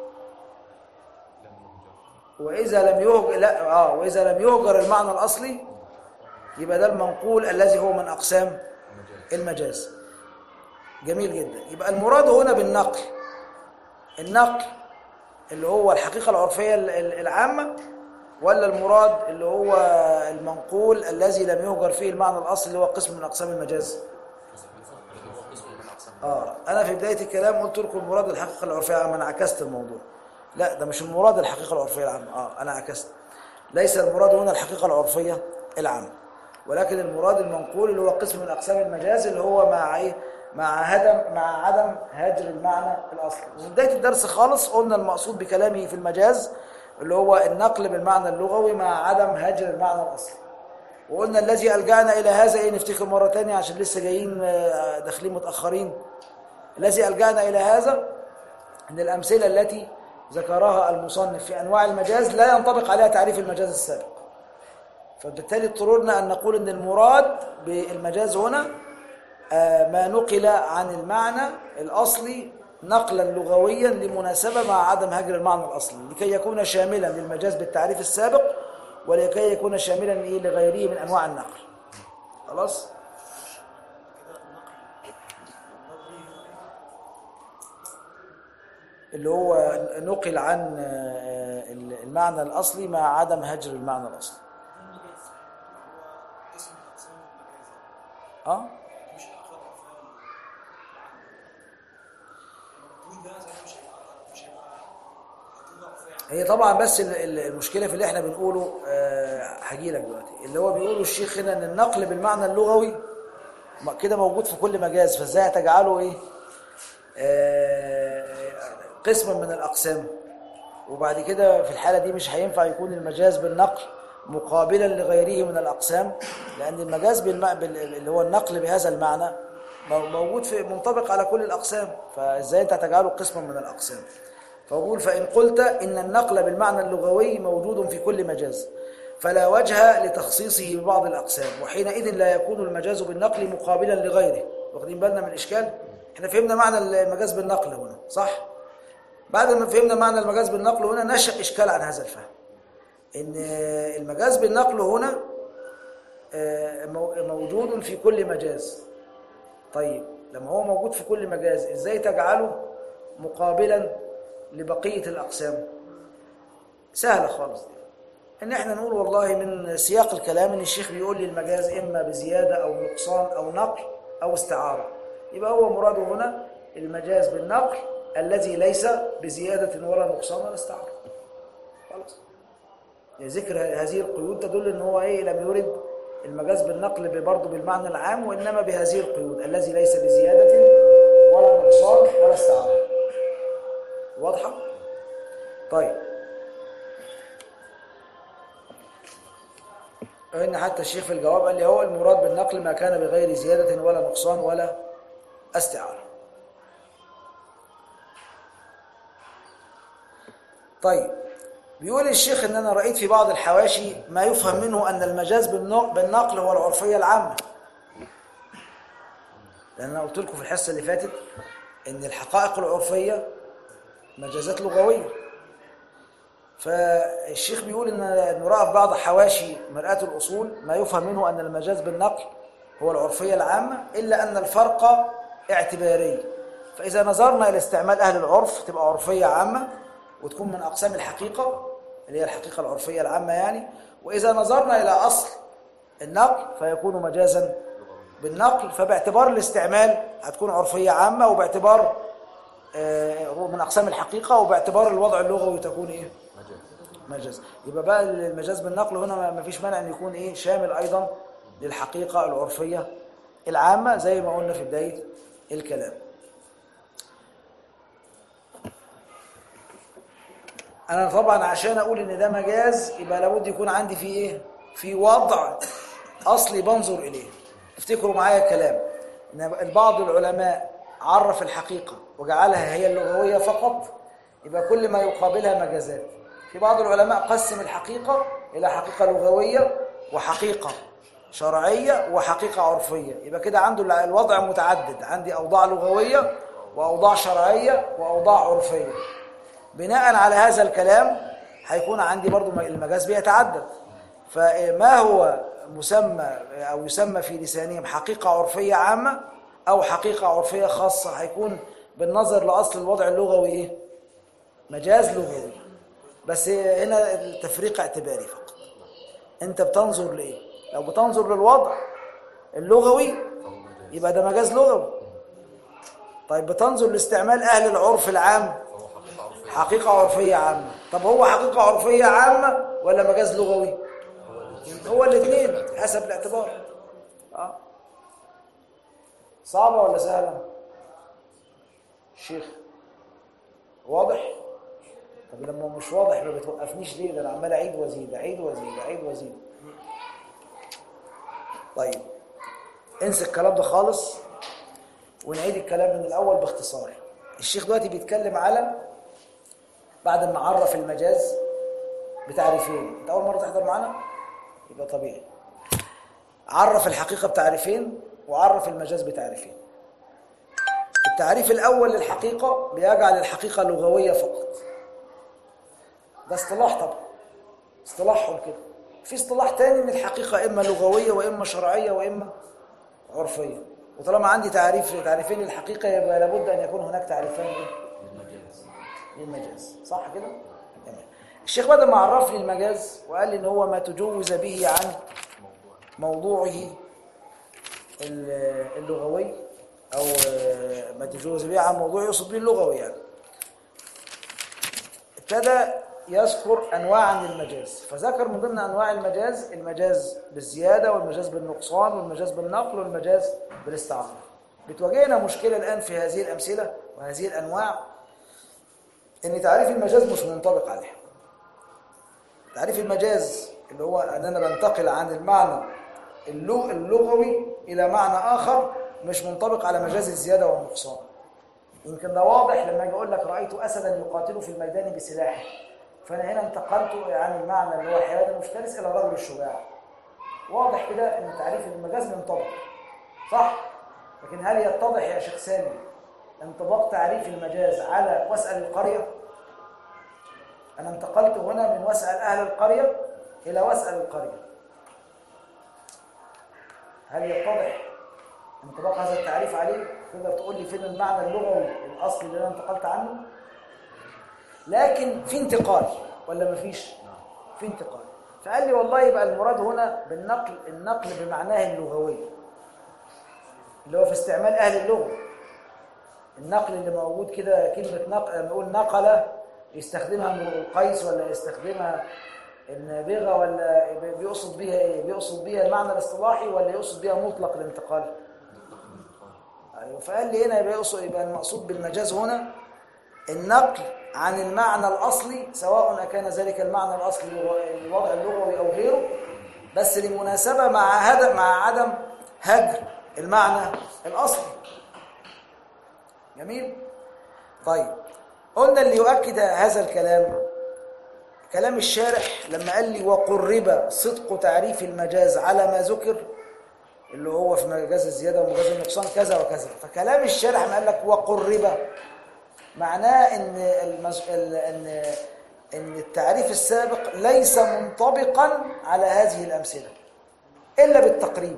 Speaker 1: وإذا لم يهجر لا آه وإذا لم يهجر المعنى الأصلي يبقى ده المنقول الذي هو من أقسام المجاز جميل جدا يبقى المراد هنا بالنقل النقل اللي هو الحقيقة العرفية ال- ال- العامة ولا المراد اللي هو المنقول الذي لم يهجر فيه المعنى الأصلي اللي هو قسم من أقسام المجاز
Speaker 2: الذي هو قسم من أقسام
Speaker 1: آه أنا في بداية الكلام قلت لكم المراد الحقيقة العرفية العامة أنا عكست الموضوع لا ده مش المراد الحقيقة العرفية العامة آه أنا عكست ليس المراد هنا الحقيقة العرفية العامة ولكن المراد المنقول اللي هو قسم من أقسام المجاز اللي هو مع إيه مع هدم مع عدم هجر المعنى الأصلي وفي بداية الدرس خالص قلنا المقصود بكلامه في المجاز اللي هو النقل بالمعنى اللغوي مع عدم هجر المعنى الأصلي وقلنا الذي ألجأنا إلى هذا إيه نفتكر مرة تانية عشان لسه جايين آه، داخلين متأخرين الذي ألجأنا إلى هذا أن الأمثلة التي ذكرها المصنف في أنواع المجاز لا ينطبق عليها تعريف المجاز السابق فبالتالي اضطررنا أن نقول أن المراد بالمجاز هنا آه، ما نقل عن المعنى الأصلي نقلا لغويا لمناسبة مع عدم هجر المعنى الأصلي لكي يكون شاملا للمجاز بالتعريف السابق ولكي يكون شاملا إيه لغيره من أنواع النقل خلاص اللي هو نقل عن آه، المعنى الأصلي مع عدم هجر المعنى الأصلي اه هي طبعا بس ال- ال- المشكله في اللي احنا بنقوله آه، هجي لك دلوقتي اللي هو بيقوله الشيخ هنا ان النقل بالمعنى اللغوي م- كده موجود في كل مجاز فازاي هتجعله ايه آه، قسما من الاقسام وبعد كده في الحاله دي مش هينفع يكون المجاز بالنقل مقابلا لغيره من الاقسام لان المجاز بالم... بال... اللي هو النقل بهذا المعنى مو- موجود في منطبق على كل الاقسام فازاي انت هتجعله قسما من الاقسام فأقول فإن قلت إن النقل بالمعنى اللغوي موجود في كل مجاز فلا وجه لتخصيصه ببعض الأقسام وحينئذ لا يكون المجاز بالنقل مقابلا لغيره واخدين بالنا من الإشكال؟ احنا فهمنا معنى المجاز بالنقل هنا صح؟ بعد ما فهمنا معنى المجاز بالنقل هنا نشأ إشكال عن هذا الفهم إن المجاز بالنقل هنا آه، مو- موجود في كل مجاز طيب لما هو موجود في كل مجاز ازاي تجعله مقابلا لبقية الأقسام سهلة خالص دي ان احنا نقول والله من سياق الكلام ان الشيخ بيقول لي المجاز اما بزيادة او نقصان او نقل او استعارة يبقى هو مراده هنا المجاز بالنقل الذي ليس بزيادة ولا نقصان ولا استعارة خلاص يعني ذكر هذه القيود تدل ان هو ايه لم يرد المجاز بالنقل برضه بالمعنى العام وإنما بهذه القيود الذي ليس بزيادة ولا نقصان ولا استعارة واضحة؟ طيب إن حتى الشيخ في الجواب قال لي هو المراد بالنقل ما كان بغير زيادة ولا نقصان ولا استعارة طيب بيقول الشيخ ان انا رأيت في بعض الحواشي ما يفهم منه ان المجاز بالنق- بالنقل هو العرفية العامة لان انا قلت لكم في الحصة اللي فاتت ان الحقائق العرفية مجازات لغوية فالشيخ بيقول ان انه راى في بعض حواشي مرآة الاصول ما يفهم منه ان المجاز بالنقل هو العرفية العامة الا ان الفرق اعتباري فاذا نظرنا الى استعمال اهل العرف تبقى عرفية عامة وتكون من اقسام الحقيقة اللي هي الحقيقة العرفية العامة يعني واذا نظرنا الى اصل النقل فيكون مجازا بالنقل فباعتبار الاستعمال هتكون عرفية عامة وباعتبار آه، هو من اقسام الحقيقة وباعتبار الوضع اللغوي تكون ايه
Speaker 2: مجاز
Speaker 1: مجاز يبقى بقى المجاز بالنقل هنا ما- ما فيش مانع ان يكون ايه شامل ايضا للحقيقه العرفيه العامه زي ما قلنا في بدايه الكلام انا طبعا عشان اقول ان ده مجاز يبقى لابد يكون عندي فيه ايه في وضع اصلي بنظر اليه افتكروا معايا الكلام ان البعض العلماء عرف الحقيقه وجعلها هي اللغويه فقط يبقى كل ما يقابلها مجازات في بعض العلماء قسم الحقيقه الى حقيقه لغويه وحقيقه شرعيه وحقيقه عرفيه يبقى كده عنده الوضع متعدد عندي اوضاع لغويه واوضاع شرعيه واوضاع عرفيه بناء على هذا الكلام هيكون عندي برضو المجاز بيتعدد فما هو مسمى أو يسمى في لسانهم حقيقة عرفية عامة أو حقيقة عرفية خاصة هيكون بالنظر لأصل الوضع اللغوي إيه؟ مجاز لغوي بس هنا التفريق اعتباري فقط أنت بتنظر لإيه؟ لو بتنظر للوضع اللغوي
Speaker 2: فهو مجاز
Speaker 1: يبقى ده مجاز لغوي طيب بتنظر لاستعمال أهل العرف العام
Speaker 2: فهو حقيقة عرفية
Speaker 1: حقيقة عرفية عامة طب هو حقيقة عرفية عامة ولا مجاز لغوي هو الاثنين حسب الاعتبار اه صعبة ولا سهلة الشيخ واضح طب لما مش واضح ما بتوقفنيش ليه ده انا عمال اعيد وازيد اعيد وازيد اعيد وازيد طيب انسى الكلام ده خالص ونعيد الكلام من الاول باختصار الشيخ دلوقتي بيتكلم على بعد ما عرف المجاز بتعريفين انت اول مره تحضر معانا يبقى طبيعي عرف الحقيقه بتعريفين وعرف المجاز بتعريفين التعريف الاول للحقيقه بيجعل الحقيقه لغويه فقط ده اصطلاح طبعا اصطلاحهم كده في اصطلاح تاني ان الحقيقه اما لغويه واما شرعيه واما عرفيه وطالما عندي تعريف تعريفين للحقيقه يبقى لابد ان يكون هناك تعريفان ايه
Speaker 2: للمجاز
Speaker 1: للمجاز صح كده تمام الشيخ بدل ما عرف لي المجاز وقال لي ان هو ما تجوز به عن
Speaker 2: موضوع
Speaker 1: موضوعه ال- اللغوي او آه، ما تجوز به عن موضوعه يقصد به اللغوي يعني ابتدى يذكر انواعا للمجاز فذكر من ضمن انواع المجاز المجاز بالزياده والمجاز بالنقصان والمجاز بالنقل والمجاز بالاستعاره بتواجهنا مشكله الان في هذه الامثله وهذه الانواع ان تعريف المجاز مش منطبق عليها تعريف المجاز اللي هو ان انا بنتقل عن المعنى اللغ- اللغوي الى معنى اخر مش منطبق على مجاز الزياده والنقصان يمكن ده واضح لما اجي اقول لك رايت اسدا يقاتل في الميدان بسلاحه فانا هنا انتقلت عن المعنى اللي هو حيوان المفترس الى الرجل الشجاع واضح كده ان تعريف المجاز منطبق صح لكن هل يتضح يا شيخ سامي انطباق تعريف المجاز على واسال القريه انا انتقلت هنا من واسال اهل القريه الى واسال القريه هل يتضح انطباق هذا التعريف عليه تقدر تقول لي فين المعنى اللغوي الاصلي اللي انا انتقلت عنه لكن في انتقال ولا مفيش في انتقال فقال لي والله يبقى المراد هنا بالنقل النقل بمعناه اللغوي اللي هو في استعمال اهل اللغه النقل اللي موجود كده كلمه نقل لما نقول نقل يستخدمها امرؤ القيس ولا يستخدمها النابغة ولا بيقصد بيها ايه بيقصد بيها المعنى الاصطلاحي ولا يقصد بيها مطلق الانتقال
Speaker 2: مطلق الانتقال
Speaker 1: ايوه فقال لي هنا يبقى يقصد يبقى المقصود بالمجاز هنا النقل عن المعنى الاصلي سواء كان ذلك المعنى الاصلي الوضع اللغوي او غيره بس لمناسبه مع هذا مع عدم هجر المعنى الاصلي جميل طيب قلنا اللي يؤكد هذا الكلام كلام الشارح لما قال لي وقرب صدق تعريف المجاز على ما ذكر اللي هو في مجاز الزياده ومجاز النقصان كذا وكذا فكلام الشارح ما قال لك وقرب معناه ان المز... ال- ان ان التعريف السابق ليس منطبقا على هذه الامثله الا بالتقريب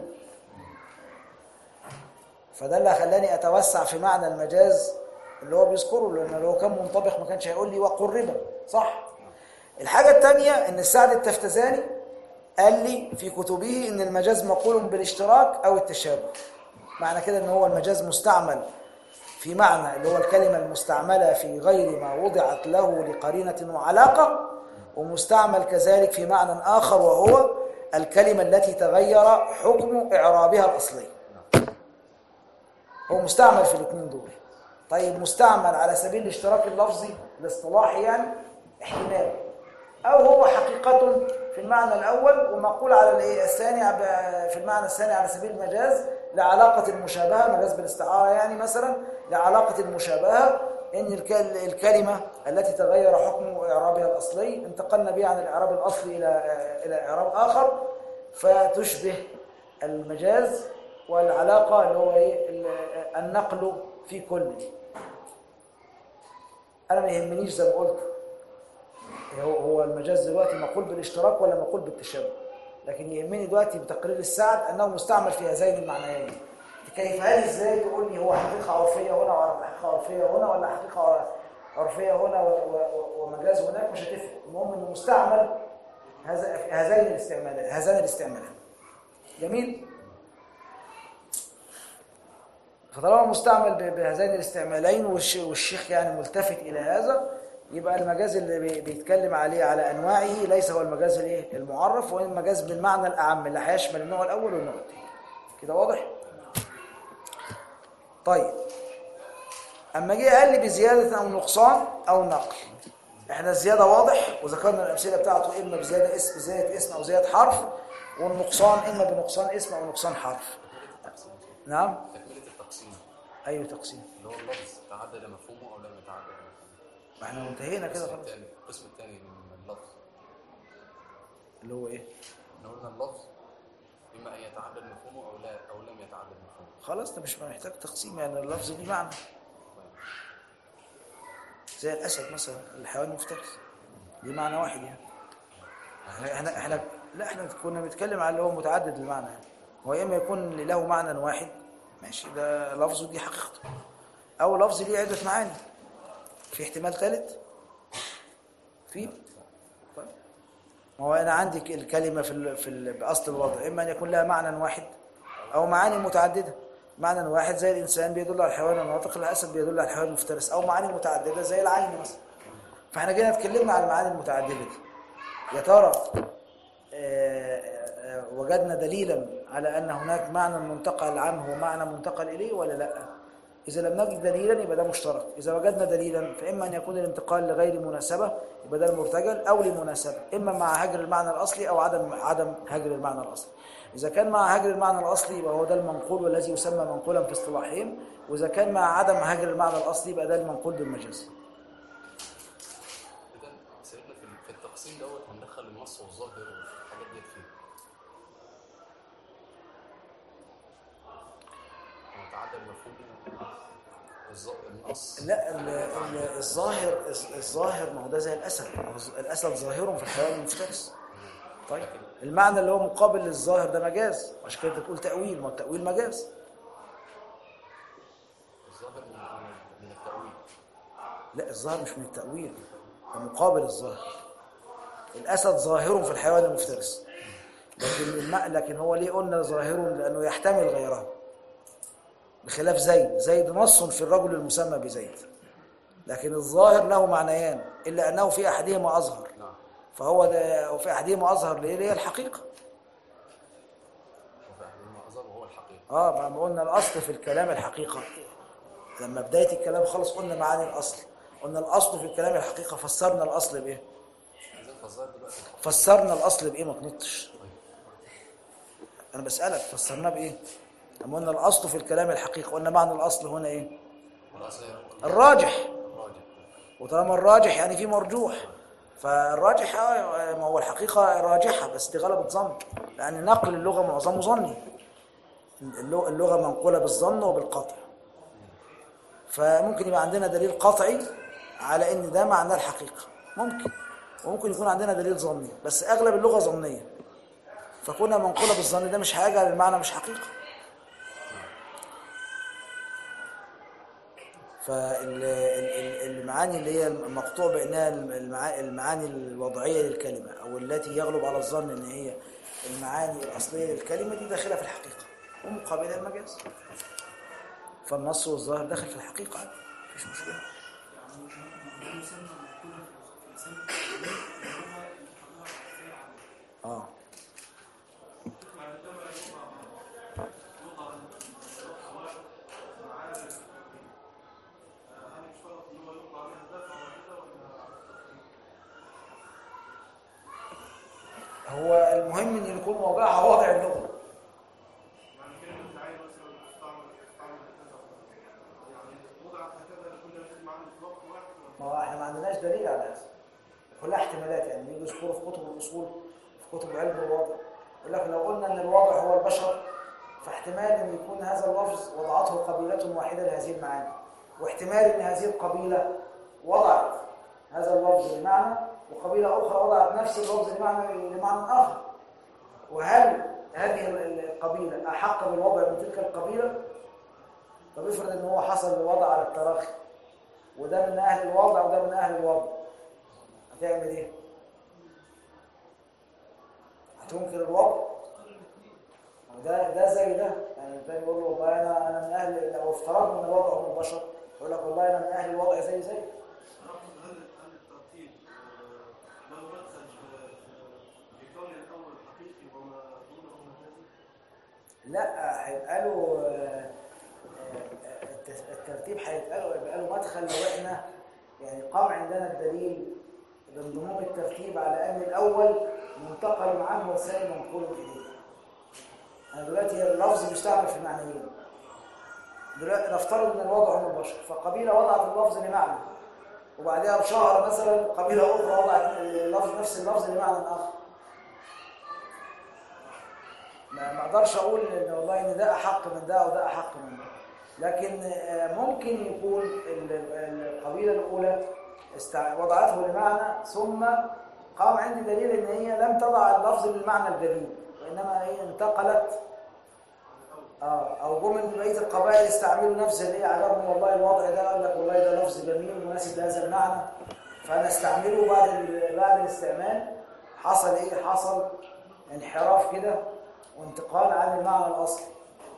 Speaker 1: فده اللي خلاني اتوسع في معنى المجاز اللي هو بيذكره لان لو كان منطبق ما كانش هيقول لي وقرب صح الحاجه الثانيه ان السعد التفتزاني قال لي في كتبه ان المجاز مقول بالاشتراك او التشابه معنى كده ان هو المجاز مستعمل في معنى اللي هو الكلمة المستعملة في غير ما وضعت له لقرينة وعلاقة ومستعمل كذلك في معنى آخر وهو الكلمة التي تغير حكم إعرابها الأصلي هو مستعمل في الاثنين دول طيب مستعمل على سبيل الاشتراك اللفظي الاصطلاحي يعني احتمال أو هو حقيقة في المعنى الأول ومقول على الإيه الثاني ب- في المعنى الثاني على سبيل المجاز لعلاقة المشابهة مجاز بالاستعارة يعني مثلا لعلاقة المشابهة إن الك- الكلمة التي تغير حكم إعرابها الأصلي انتقلنا بها عن الإعراب الأصلي إلى إلى إعراب آخر فتشبه المجاز والعلاقة اللي هو إيه ال- النقل في كل أنا ما يهمنيش زي ما قلت هو هو المجاز دلوقتي مقول بالاشتراك ولا مقول بالتشابه لكن يهمني دلوقتي بتقرير السعد انه مستعمل في هذين المعنيين تكيفها لي ازاي تقول لي هو حقيقه عرفيه هنا ولا حقيقه عرفيه هنا ولا حقيقه عرفيه هنا و- و- ومجاز هناك مش هتفرق المهم انه مستعمل هذا في هذين الاستعمالات هذان الاستعمالات جميل فطالما مستعمل ب- بهذين الاستعمالين والش- والشيخ يعني ملتفت الى هذا يبقى المجاز اللي بي- بيتكلم عليه على انواعه ليس هو المجاز الايه المعرف وان المجاز بالمعنى الاعم اللي هيشمل النوع الاول والنوع الثاني كده واضح طيب اما جه قال لي بزياده او نقصان او نقل احنا الزياده واضح وذكرنا الامثله بتاعته اما بزياده اسم بزياده اسم او زياده حرف والنقصان اما بنقصان اسم او نقصان حرف نعم
Speaker 2: تكملة التقسيم
Speaker 1: اي تقسيم
Speaker 2: اللي هو اللفظ تعدد مفهومه أو لم يتعدد مفهومه
Speaker 1: ما احنا انتهينا كده
Speaker 2: القسم
Speaker 1: خلاص
Speaker 2: الثاني القسم الثاني من اللفظ
Speaker 1: اللي هو ايه
Speaker 2: احنا قلنا اللفظ إما أن يتعدد مفهومه أو لا أو لم يتعدد مفهومه
Speaker 1: خلاص ده مش محتاج تقسيم يعني اللفظ ليه معنى زي الاسد مثلا الحيوان المفترس ليه معنى واحد يعني احنا احنا, احنا لا احنا كنا بنتكلم على اللي هو متعدد المعنى يعني هو يا اما يكون له معنى واحد ماشي ده لفظه دي حقيقته او لفظ ليه عده معاني في احتمال ثالث في طيب ما هو انا عندي ك- الكلمه في ال في ال باصل الوضع اما ان يكون لها معنى واحد او معاني متعدده معنى واحد زي الانسان بيدل على الحيوان الناطق الاسد بيدل على الحيوان المفترس او معاني متعدده زي العين مثلا فاحنا جينا اتكلمنا عن المعاني المتعدده دي يا ترى آه، آه، وجدنا دليلا على ان هناك معنى منتقل عنه ومعنى منتقل اليه ولا لا اذا لم نجد دليلا يبقى ده مشترك اذا وجدنا دليلا فاما ان يكون الانتقال لغير مناسبه يبقى ده المرتجل او لمناسبه اما مع هجر المعنى الاصلي او عدم عدم هجر المعنى الاصلي اذا كان مع هجر المعنى الاصلي يبقى هو ده المنقول والذي يسمى منقولا في اصطلاحهم واذا كان مع عدم هجر المعنى الاصلي يبقى ده المنقول بالمجاز
Speaker 2: إذا سيدنا في في التقسيم دوت هندخل النص والظاهر والحاجات ديت فيه وتعدد مفهومه الظ- النص
Speaker 1: لا ال- ال- الظاهر الظاهر ما هو ده زي الاسد ما هو الاسد ظاهر في الحيوان المفترس طيب المعنى اللي هو مقابل للظاهر ده مجاز عشان كده تقول تاويل ما هو التاويل مجاز
Speaker 2: الظاهر من من- من التأويل
Speaker 1: لا الظاهر مش من التاويل ده مقابل الظاهر الاسد ظاهر في الحيوان المفترس لكن الم... لكن هو ليه قلنا ظاهر لانه يحتمل غيره بخلاف زيد زيد نص في الرجل المسمى بزيد لكن الظاهر له معنيان الا انه في احدهما اظهر
Speaker 2: نعم
Speaker 1: فهو ده وفي أحدهما أظهر ليه هي الحقيقة
Speaker 2: وفي أحدهما أظهر وهو الحقيقة
Speaker 1: اه ما قلنا الأصل في الكلام الحقيقة لما بداية الكلام خلص قلنا معاني الأصل قلنا الأصل في الكلام الحقيقة فسرنا الأصل بإيه
Speaker 2: إذا فالظاهر دلوقتي
Speaker 1: فسرنا الأصل بإيه ما تنطش
Speaker 2: طيب
Speaker 1: أنا بسألك فسرناه بإيه لما قلنا الأصل في الكلام الحقيقة قلنا معنى الأصل هنا إيه
Speaker 2: والأصل هي
Speaker 1: الراجح
Speaker 2: راجع
Speaker 1: وطالما الراجح يعني في مرجوح فالراجح آه، ما هو الحقيقة راجحة بس دي غلبة ظن لأن نقل اللغة معظمه ظني اللغة اللغة منقولة بالظن وبالقطع فممكن يبقى عندنا دليل قطعي على ان ده معناه الحقيقة ممكن وممكن يكون عندنا دليل ظني بس اغلب اللغة ظنية فكنا منقولة بالظن ده مش حاجة المعنى مش حقيقة فالمعاني اللي هي المقطوع بأنها المعا- المعاني الوضعية للكلمة أو التي يغلب على الظن أن هي المعاني الأصلية للكلمة دي داخلة في الحقيقة ومقابلها المجاز فالنص والظاهر داخل في الحقيقة عادي مفيش مشكلة اه هو المهم ان يكون موضعها واضع اللغه ما هو احنا ما عندناش دليل على هذا كلها احتمالات يعني بيجوا يذكروا في كتب الاصول في كتب علم الوضع يقول لك لو قلنا ان الوضع هو البشر فاحتمال ان يكون هذا اللفظ وضعته قبيله واحده لهذه المعاني واحتمال ان هذه القبيله وضعت هذا اللفظ لمعنى وقبيله اخرى وضعت نفس اللفظ لمعنى لمعنى اخر وهل هذه القبيله احق بالوضع من تلك القبيله طب افرض ان هو حصل الوضع على التراخي وده من اهل الوضع وده من اهل الوضع هتعمل ايه هتنكر الوضع وده ده زي ده يعني الثاني يقول له والله انا انا من اهل لو افترضنا ان الوضع هم البشر يقول لك والله انا من اهل الوضع زي زي
Speaker 3: هل هل الترتيب آه، له مدخل في- في كون الاول حقيقي وما دونه مجازي؟
Speaker 1: لا هيبقى له آه، آه، الت- الترتيب هيبقى له يبقى له مدخل لو احنا يعني قام عندنا الدليل بانضمام الترتيب على ان الاول منتقل عنه والثاني منقول اليه. انا دلوقتي اللفظ بيستعمل في معنيين. دلوقتي نفترض ان الوضع هم البشر فقبيله وضعت اللفظ لمعنى وبعدها بشهر مثلا قبيله اخرى وضعت اللفظ نفس اللفظ لمعنى اخر. ما ما اقدرش اقول ان والله ان ده احق من ده او ده احق من ده لكن آه، ممكن يكون ال- ال- القبيله الاولى استع- وضعته لمعنى ثم قام عندي دليل ان هي لم تضع اللفظ للمعنى الجديد وانما هي انتقلت اه او جم من بقيه القبائل استعملوا نفس اللي هي عجبهم والله الوضع ده قال لك والله ده لفظ جميل مناسب لهذا المعنى فانا استعمله بعد ال- بعد الاستعمال حصل ايه حصل انحراف كده وانتقال عن المعنى الاصلي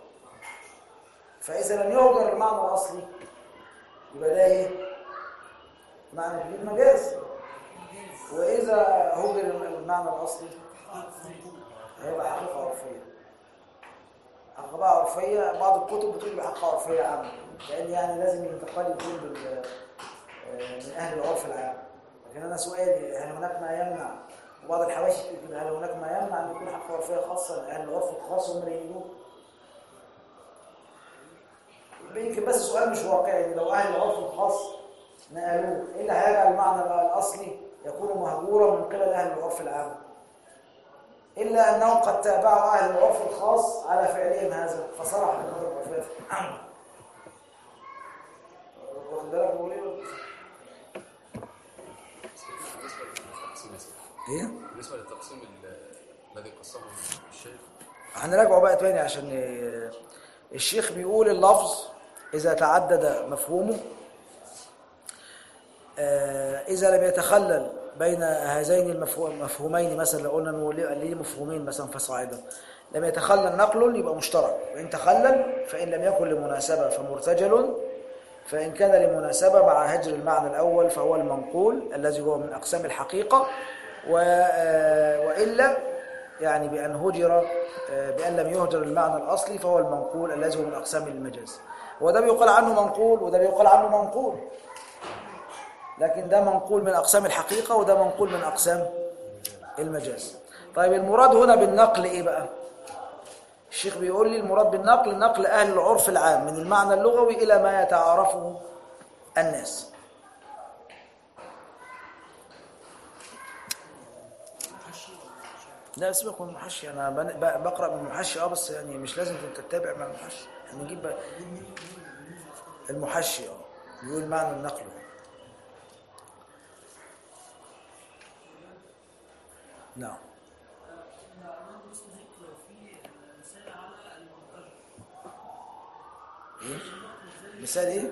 Speaker 1: فاذا لم يهجر المعنى الاصلي يبقى ده ايه معنى جديد مجاز واذا هجر المعنى الاصلي هيبقى حقيقه عرفيه حقيقه بقى عرفيه بعض الكتب بتقول يبقى حقيقه عرفيه عامه لان يعني لازم الانتقال يكون بال آه، من اهل العرف العام لكن انا سؤالي هل هناك ما يمنع وبعض الحواشي تقول كده، هل هناك ما يمنع ان يكون حقيقه عرفيه خاصه لاهل العرف الخاص هم اللي يجيبوه يمكن بس سؤال مش واقعي إن لو اهل العرف الخاص نقلوه ايه اللي هيجعل المعنى الاصلي يكون مهجورا من قبل اهل العرف العام الا انهم قد تابعوا اهل العرف الخاص على فعلهم هذا فصرح بقدر العرفيه واخد بالك بقول ايه
Speaker 2: بالنسبة للتقسيم يا سيدي.
Speaker 1: ايه
Speaker 2: بالنسبة للتقسيم ال- الذي قسمه الشيخ
Speaker 1: هنراجعه بقى تاني عشان آه، الشيخ بيقول اللفظ إذا تعدد مفهومه آه، إذا لم يتخلل بين هذين المفهو- المفهومين مثلا لو قلنا إنه ليه ليه مفهومين مثلا فصاعدا لم يتخلل نقل يبقى مشترك وإن تخلل فإن لم يكن لمناسبة فمرتجل فإن كان لمناسبة مع هجر المعنى الأول فهو المنقول الذي هو من أقسام الحقيقة و آه، وإلا يعني بأن هجر آه، بأن لم يهجر المعنى الأصلي فهو المنقول الذي هو من أقسام المجاز وده بيقال عنه منقول وده بيقال عنه منقول لكن ده منقول من أقسام الحقيقة وده منقول من أقسام المجاز طيب المراد هنا بالنقل إيه بقى الشيخ بيقول لي المراد بالنقل نقل أهل العرف العام من المعنى اللغوي إلى ما يتعارفه الناس لا سيبك من المحشي انا بن- ب- بقرا من المحشي اه بس يعني مش لازم كنت تتابع مع المحشي احنا نجيب بقى المحشي اه بيقول معنى النقل نعم ايه مثال ايه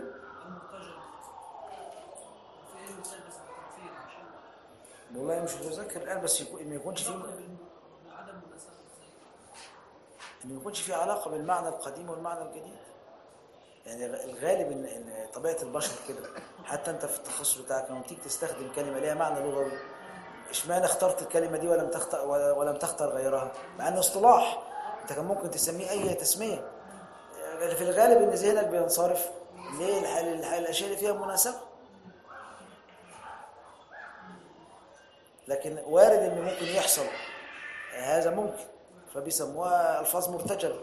Speaker 1: والله مش متذكر الان بس يكون ما يكونش فيه ان ما يكونش في علاقه بالمعنى القديم والمعنى الجديد يعني الغالب ان ان طبيعه البشر كده حتى انت في التخصص بتاعك لما تيجي تستخدم كلمه ليها معنى لغوي اشمعنى اخترت الكلمه دي ولم تختار ولا- ولم تختار غيرها مع انه اصطلاح انت كان ممكن تسميه اي تسميه في الغالب ان ذهنك بينصرف ليه الح- الح- الاشياء اللي فيها مناسبه لكن وارد ان ممكن يحصل هذا ممكن فبيسموها الفاظ مرتجله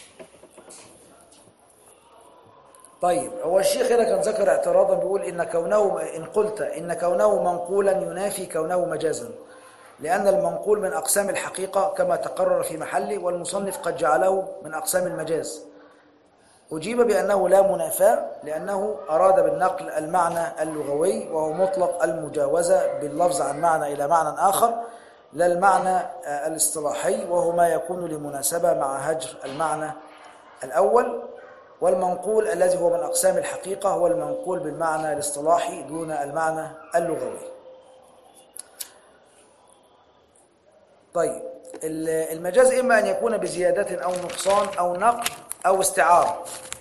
Speaker 1: طيب هو الشيخ هنا كان ذكر اعتراضا بيقول ان كونه ان قلت ان كونه منقولا ينافي كونه مجازا لان المنقول من اقسام الحقيقه كما تقرر في محله والمصنف قد جعله من اقسام المجاز أجيب بأنه لا منافاة لأنه أراد بالنقل المعنى اللغوي وهو مطلق المجاوزة باللفظ عن معنى إلى معنى آخر لا المعنى آه، الاصطلاحي وهو ما يكون لمناسبة مع هجر المعنى الأول والمنقول الذي هو من أقسام الحقيقة هو المنقول بالمعنى الاصطلاحي دون المعنى اللغوي طيب ال- المجاز إما أن يكون بزيادة أو نقصان أو نقل أو استعارة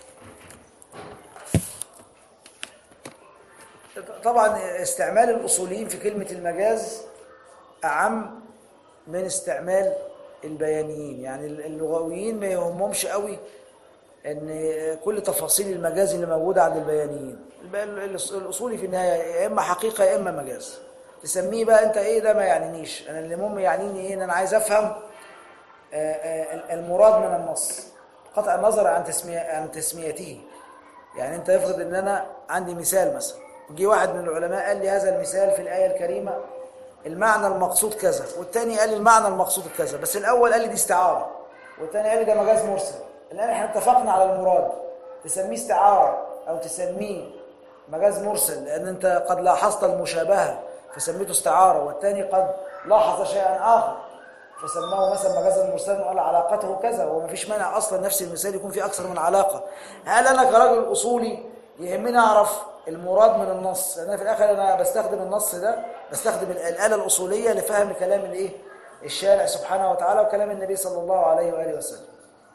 Speaker 1: طبعا استعمال الأصوليين في كلمة المجاز أعم من استعمال البيانيين يعني اللغويين ما يهمهمش قوي ان كل تفاصيل المجاز اللي موجوده عند البيانيين الب- الاصولي في النهايه يا اما حقيقه يا اما مجاز تسميه بقى انت ايه ده ما يعنينيش انا اللي المهم يعنيني ايه ان انا عايز افهم آه، آه، المراد من النص قطع النظر عن تسمية عن تسميته يعني انت افرض ان انا عندي مثال مثلا جه واحد من العلماء قال لي هذا المثال في الايه الكريمه المعنى المقصود كذا والتاني قال لي المعنى المقصود كذا بس الاول قال لي دي استعاره والتاني قال لي ده مجاز مرسل الان احنا اتفقنا على المراد تسميه استعاره او تسميه مجاز مرسل لان انت قد لاحظت المشابهه فسميته استعاره والتاني قد لاحظ شيئا اخر فسماه مثلا مجازا مرسلا وقال علاقته كذا وما فيش مانع اصلا نفس المثال يكون فيه اكثر من علاقه هل انا كراجل اصولي يهمني اعرف المراد من النص لان أنا في الاخر انا بستخدم النص ده بستخدم ال- الاله الاصوليه لفهم كلام الايه الشارع سبحانه وتعالى وكلام النبي صلى الله عليه واله وسلم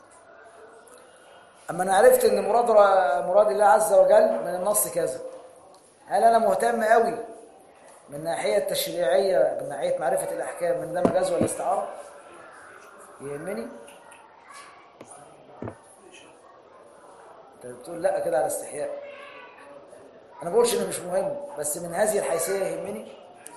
Speaker 1: اما انا عرفت ان مراد مراد الله عز وجل من النص كذا هل انا مهتم قوي من الناحيه التشريعيه من ناحيه معرفه الاحكام من ده مجاز ولا استعاره يهمني انت بتقول لا كده على استحياء انا بقولش انه مش مهم بس من هذه الحيثيه يهمني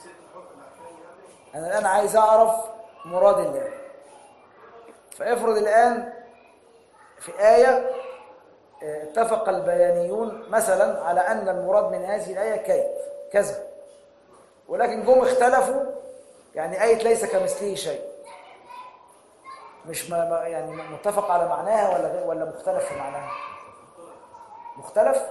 Speaker 1: انا الان عايز اعرف مراد الله فافرض الان في ايه اه، اتفق البيانيون مثلا على ان المراد من هذه الايه كيف كذا ولكن جم اختلفوا يعني آية ليس كمثله شيء مش ما ما- يعني متفق على معناها ولا غير- ولا مختلف في معناها مختلف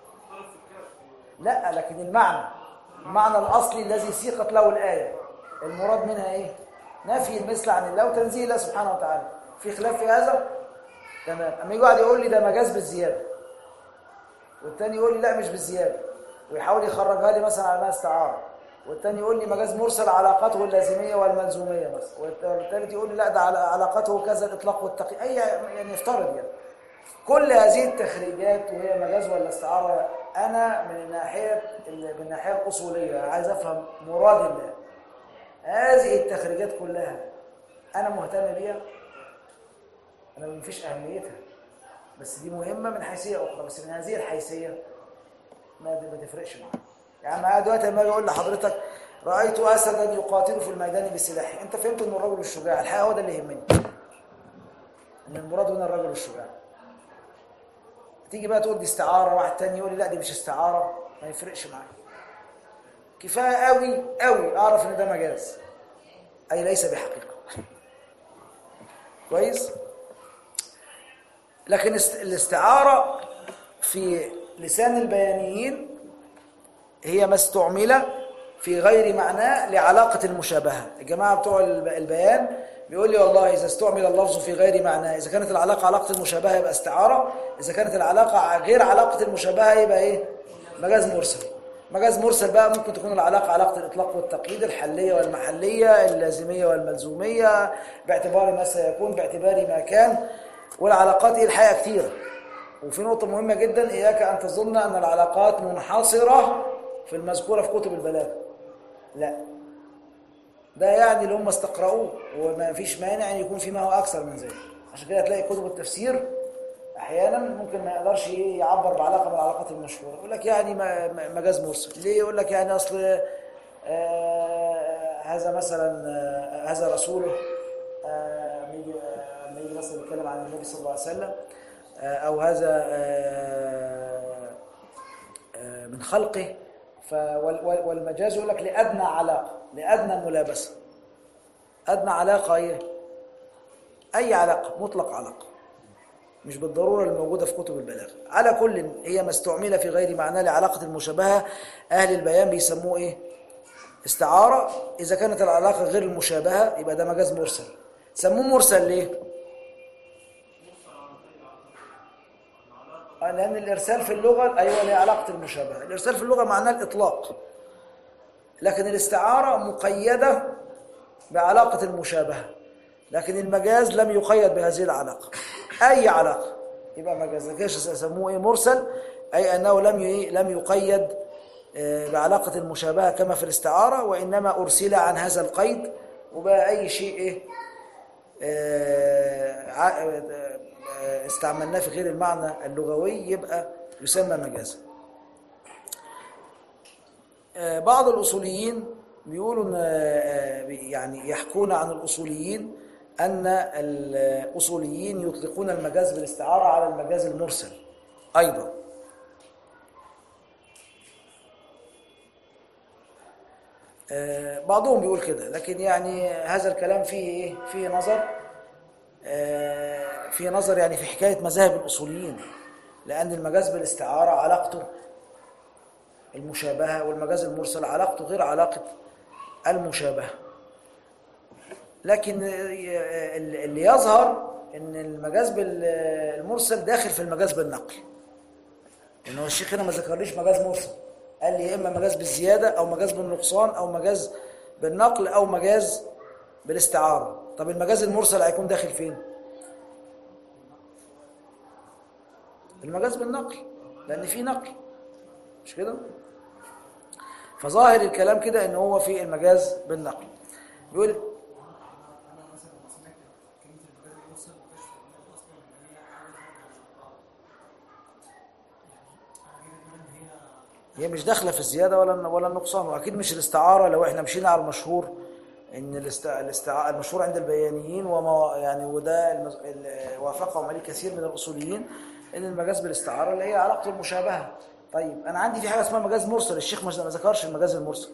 Speaker 1: لا لكن المعنى المعنى الأصلي الذي سيقت له الآية المراد منها إيه نفي المثل عن الله وتنزيه الله سبحانه وتعالى في خلاف في هذا تمام أما يجي واحد يقول لي ده مجاز بالزيادة والتاني يقول لي لا مش بالزيادة ويحاول يخرجها لي مثلا على انها استعاره والتاني يقول لي مجاز مرسل علاقته اللازميه والملزوميه مثلا والتالت يقول لي لا ده على- علاقته كذا الاطلاق والتقييد اي يعني يفترض يعني كل هذه التخريجات وهي مجاز ولا استعاره انا من الناحيه من الناحيه الاصوليه عايز افهم مراد الله هذه التخريجات كلها انا مهتم بيها انا ما فيش اهميتها بس دي مهمه من حيثيه اخرى بس من هذه الحيثيه ما ما تفرقش معايا يعني انا دلوقتي لما اجي اقول لحضرتك رايت اسدا يقاتل في الميدان بسلاحه انت فهمت انه الرجل الشجاع الحقيقه هو ده اللي يهمني ان المراد هنا الرجل الشجاع تيجي بقى تقول دي استعاره واحد تاني يقول لي لا دي مش استعاره ما يفرقش معايا كفايه قوي قوي اعرف ان ده مجاز اي ليس بحقيقه كويس لكن است- الاستعاره في لسان البيانيين هي ما استعمل في غير معناه لعلاقة المشابهة الجماعة بتوع الب- البيان بيقول لي والله إذا استعمل اللفظ في غير معناه إذا كانت العلاقة علاقة المشابهة يبقى استعارة إذا كانت العلاقة غير علاقة المشابهة يبقى إيه مجاز مرسل مجاز مرسل بقى ممكن تكون العلاقة علاقة الإطلاق والتقييد الحلية والمحلية اللازمية والملزومية باعتبار ما سيكون باعتبار ما كان والعلاقات إيه الحقيقة كتيرة وفي نقطة مهمة جدا إياك أن تظن أن العلاقات منحصرة في المذكورة في كتب البلاغة لا ده يعني اللي هم استقرأوه وما فيش مانع أن يكون في ما هو أكثر من ذلك عشان كده تلاقي كتب التفسير أحيانا ممكن ما يقدرش إيه يعبر بعلاقة من العلاقات المشهورة يقول لك يعني ما- ما- مجاز مرسل ليه يقول لك يعني أصل آه هذا مثلا آه هذا رسوله آه، لما يجي آه، لما يجي مثلا يتكلم عن النبي صلى الله عليه وسلم آه، أو هذا آه، آه، من خلقه ف- وال- وال- والمجاز يقول لك لأدنى علاقة لأدنى ملابسة أدنى علاقة إيه؟ أي علاقة مطلق علاقة مش بالضرورة الموجودة في كتب البلاغة على كل هي ما استعمل في غير معناه لعلاقة المشابهة أهل البيان بيسموه إيه؟ استعارة إذا كانت العلاقة غير المشابهة يبقى ده مجاز مرسل سموه مرسل ليه؟ آه، لأن الإرسال في اللغة أيوة له علاقة المشابهة الإرسال في اللغة معناه الإطلاق لكن الاستعارة مقيدة بعلاقة المشابهة لكن المجاز لم يقيد بهذه العلاقة أي علاقة يبقى مجاز لكن سموه إيه مرسل أي أنه لم ي- لم يقيد آه، بعلاقة المشابهة كما في الاستعارة وإنما أرسل عن هذا القيد وبقى أي شيء إيه آه، ع- آه، آه، استعملناه في غير المعنى اللغوي يبقى يسمى مجازا آه، بعض الأصوليين بيقولوا إن آه، يعني يحكون عن الأصوليين أن الأصوليين يطلقون المجاز بالاستعارة على المجاز المرسل أيضا آه، بعضهم بيقول كده لكن يعني هذا الكلام فيه ايه فيه نظر آه، فيه نظر يعني في حكاية مذاهب الأصوليين لأن المجاز بالاستعارة علاقته المشابهة والمجاز المرسل علاقته غير علاقة المشابهة لكن آه، اللي يظهر ان المجاز بالمرسل داخل في المجاز بالنقل لأن هو الشيخ هنا ما ذكرليش مجاز مرسل قال لي يا إما مجاز بالزيادة أو مجاز بالنقصان أو مجاز بالنقل أو مجاز بالاستعارة طب المجاز المرسل هيكون داخل فين؟ المجاز بالنقل لأن في نقل مش كده؟ فظاهر الكلام كده ان هو في المجاز بالنقل بيقول
Speaker 4: انا مثلا لما سمعت كلمه المجاز المرسل بكشف النقط اصلا ان هي حاجه يعني انا جاي اقول ان هي
Speaker 1: هي مش داخله في الزياده ولا ولا النقصان واكيد مش الاستعاره لو احنا مشينا على المشهور ان الاست... الاستع... المشهور عند البيانيين وما يعني وده المز... ال... وافقهم عليه كثير من الاصوليين ان المجاز بالاستعاره اللي هي علاقه المشابهه طيب انا عندي في حاجه اسمها مجاز مرسل الشيخ مش- ما ذكرش المجاز المرسل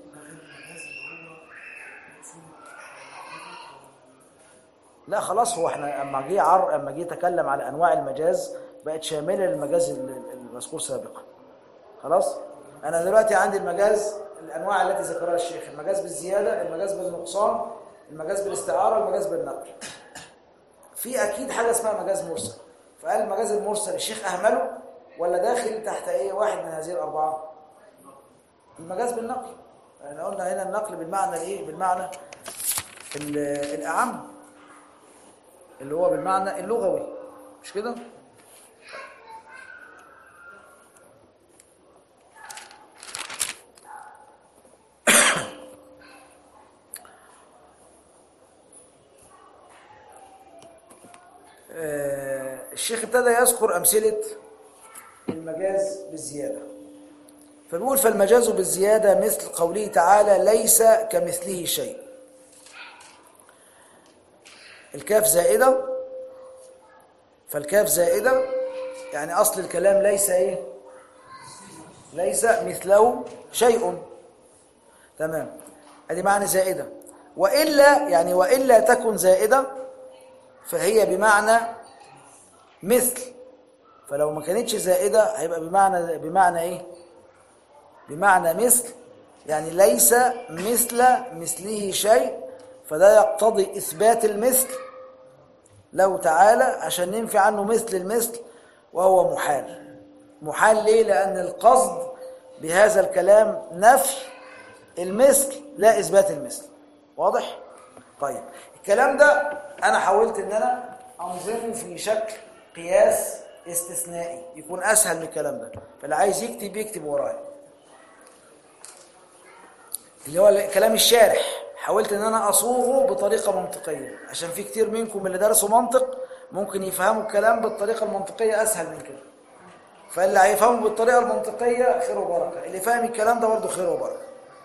Speaker 1: لا خلاص هو احنا اما جه عر اما جه يتكلم على انواع المجاز بقت شامله للمجاز ال- ال- المذكور سابقا خلاص انا دلوقتي عندي المجاز الانواع التي ذكرها الشيخ المجاز بالزياده المجاز بالنقصان المجاز بالاستعاره المجاز بالنقل في اكيد حاجه اسمها مجاز مرسل فقال المجاز المرسل الشيخ اهمله ولا داخل تحت ايه واحد من هذه الاربعه المجاز بالنقل احنا قلنا هنا النقل بالمعنى الايه بالمعنى ال- الاعم اللي هو بالمعنى اللغوي مش كده آه، الشيخ ابتدى يذكر أمثلة المجاز بالزيادة فبيقول فالمجاز بالزيادة مثل قوله تعالى ليس كمثله شيء الكاف زائدة فالكاف زائدة يعني أصل الكلام ليس إيه ليس مثله شيء تمام ادي معنى زائدة وإلا يعني وإلا تكن زائدة فهي بمعنى مثل فلو ما كانتش زائدة هيبقى بمعنى بمعنى ايه بمعنى مثل يعني ليس مثل مثله شيء فده يقتضي إثبات المثل له تعالى عشان ننفي عنه مثل المثل وهو محال محال ليه لأن القصد بهذا الكلام نفي المثل لا إثبات المثل واضح؟ طيب الكلام ده أنا حاولت إن أنا أنظمه في شكل قياس استثنائي يكون أسهل من الكلام ده فاللي عايز يكتب يكتب ورايا اللي هو كلام الشارح حاولت ان انا اصوغه بطريقه منطقيه عشان في كتير منكم اللي درسوا منطق ممكن يفهموا الكلام بالطريقه المنطقيه اسهل من كده فاللي هيفهمه بالطريقه المنطقيه خير وبركه اللي فاهم الكلام ده برضه خير وبركه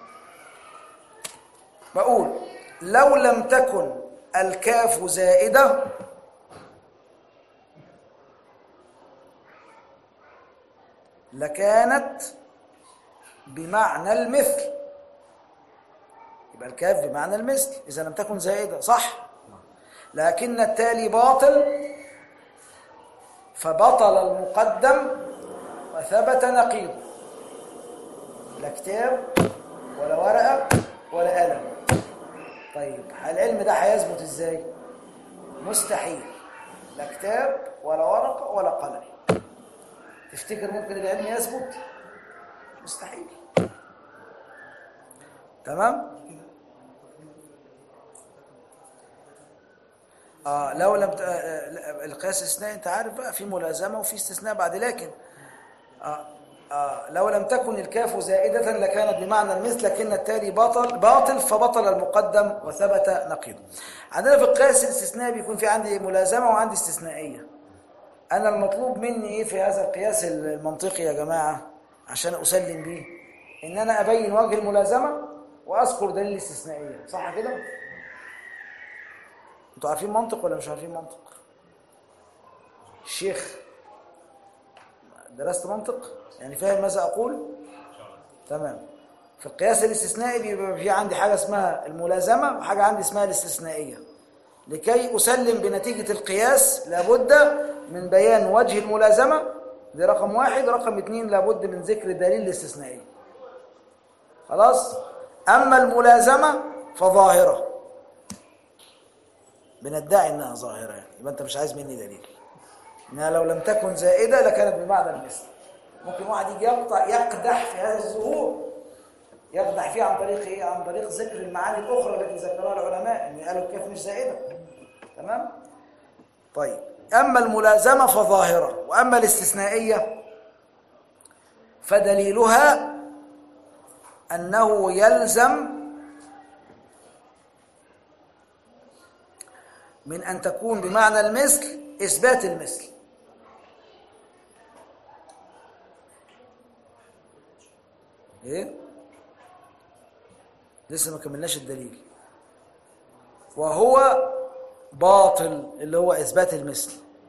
Speaker 1: بقول لو لم تكن الكاف زائده لكانت بمعنى المثل يبقى الكاف بمعنى المثل إذا لم تكن زائدة صح لكن التالي باطل فبطل المقدم وثبت نقيضه لا كتاب ولا ورقة ولا قلم طيب العلم ده هيثبت ازاي مستحيل لا كتاب ولا ورقة ولا قلم تفتكر ممكن العلم يثبت مستحيل تمام آه لو لم ت... آه القياس الاستثنائي انت عارف بقى في ملازمه وفي استثناء بعد لكن آه آه لو لم تكن الكاف زائدة لكانت بمعنى المثل لكن التالي باطل باطل فبطل المقدم وثبت نقيضه عندنا في القياس الاستثنائي بيكون في عندي ملازمه وعندي استثنائيه انا المطلوب مني ايه في هذا القياس المنطقي يا جماعه عشان اسلم بيه ان انا ابين وجه الملازمه واذكر دليل الاستثنائيه صح كده انتوا عارفين منطق ولا مش عارفين منطق الشيخ درست منطق يعني فاهم ماذا اقول تمام في القياس الاستثنائي بيبقى في عندي حاجه اسمها الملازمه وحاجه عندي اسمها الاستثنائيه لكي اسلم بنتيجه القياس لابد من بيان وجه الملازمه دي رقم واحد رقم اتنين لابد من ذكر دليل الاستثنائيه خلاص اما الملازمه فظاهره بندعي انها ظاهره يعني يبقى انت مش عايز مني دليل انها لو لم تكن زائده لكانت بمعنى المثل ممكن واحد يجي يقطع يقدح في هذا الظهور يقدح فيه عن طريق ايه عن طريق ذكر المعاني الاخرى التي ذكرها العلماء ان قالوا الكاف مش زائده تمام طيب اما الملازمه فظاهره واما الاستثنائيه فدليلها انه يلزم من أن تكون بمعنى المثل إثبات المثل إيه؟ لسه ما كملناش الدليل وهو باطل اللي هو إثبات المثل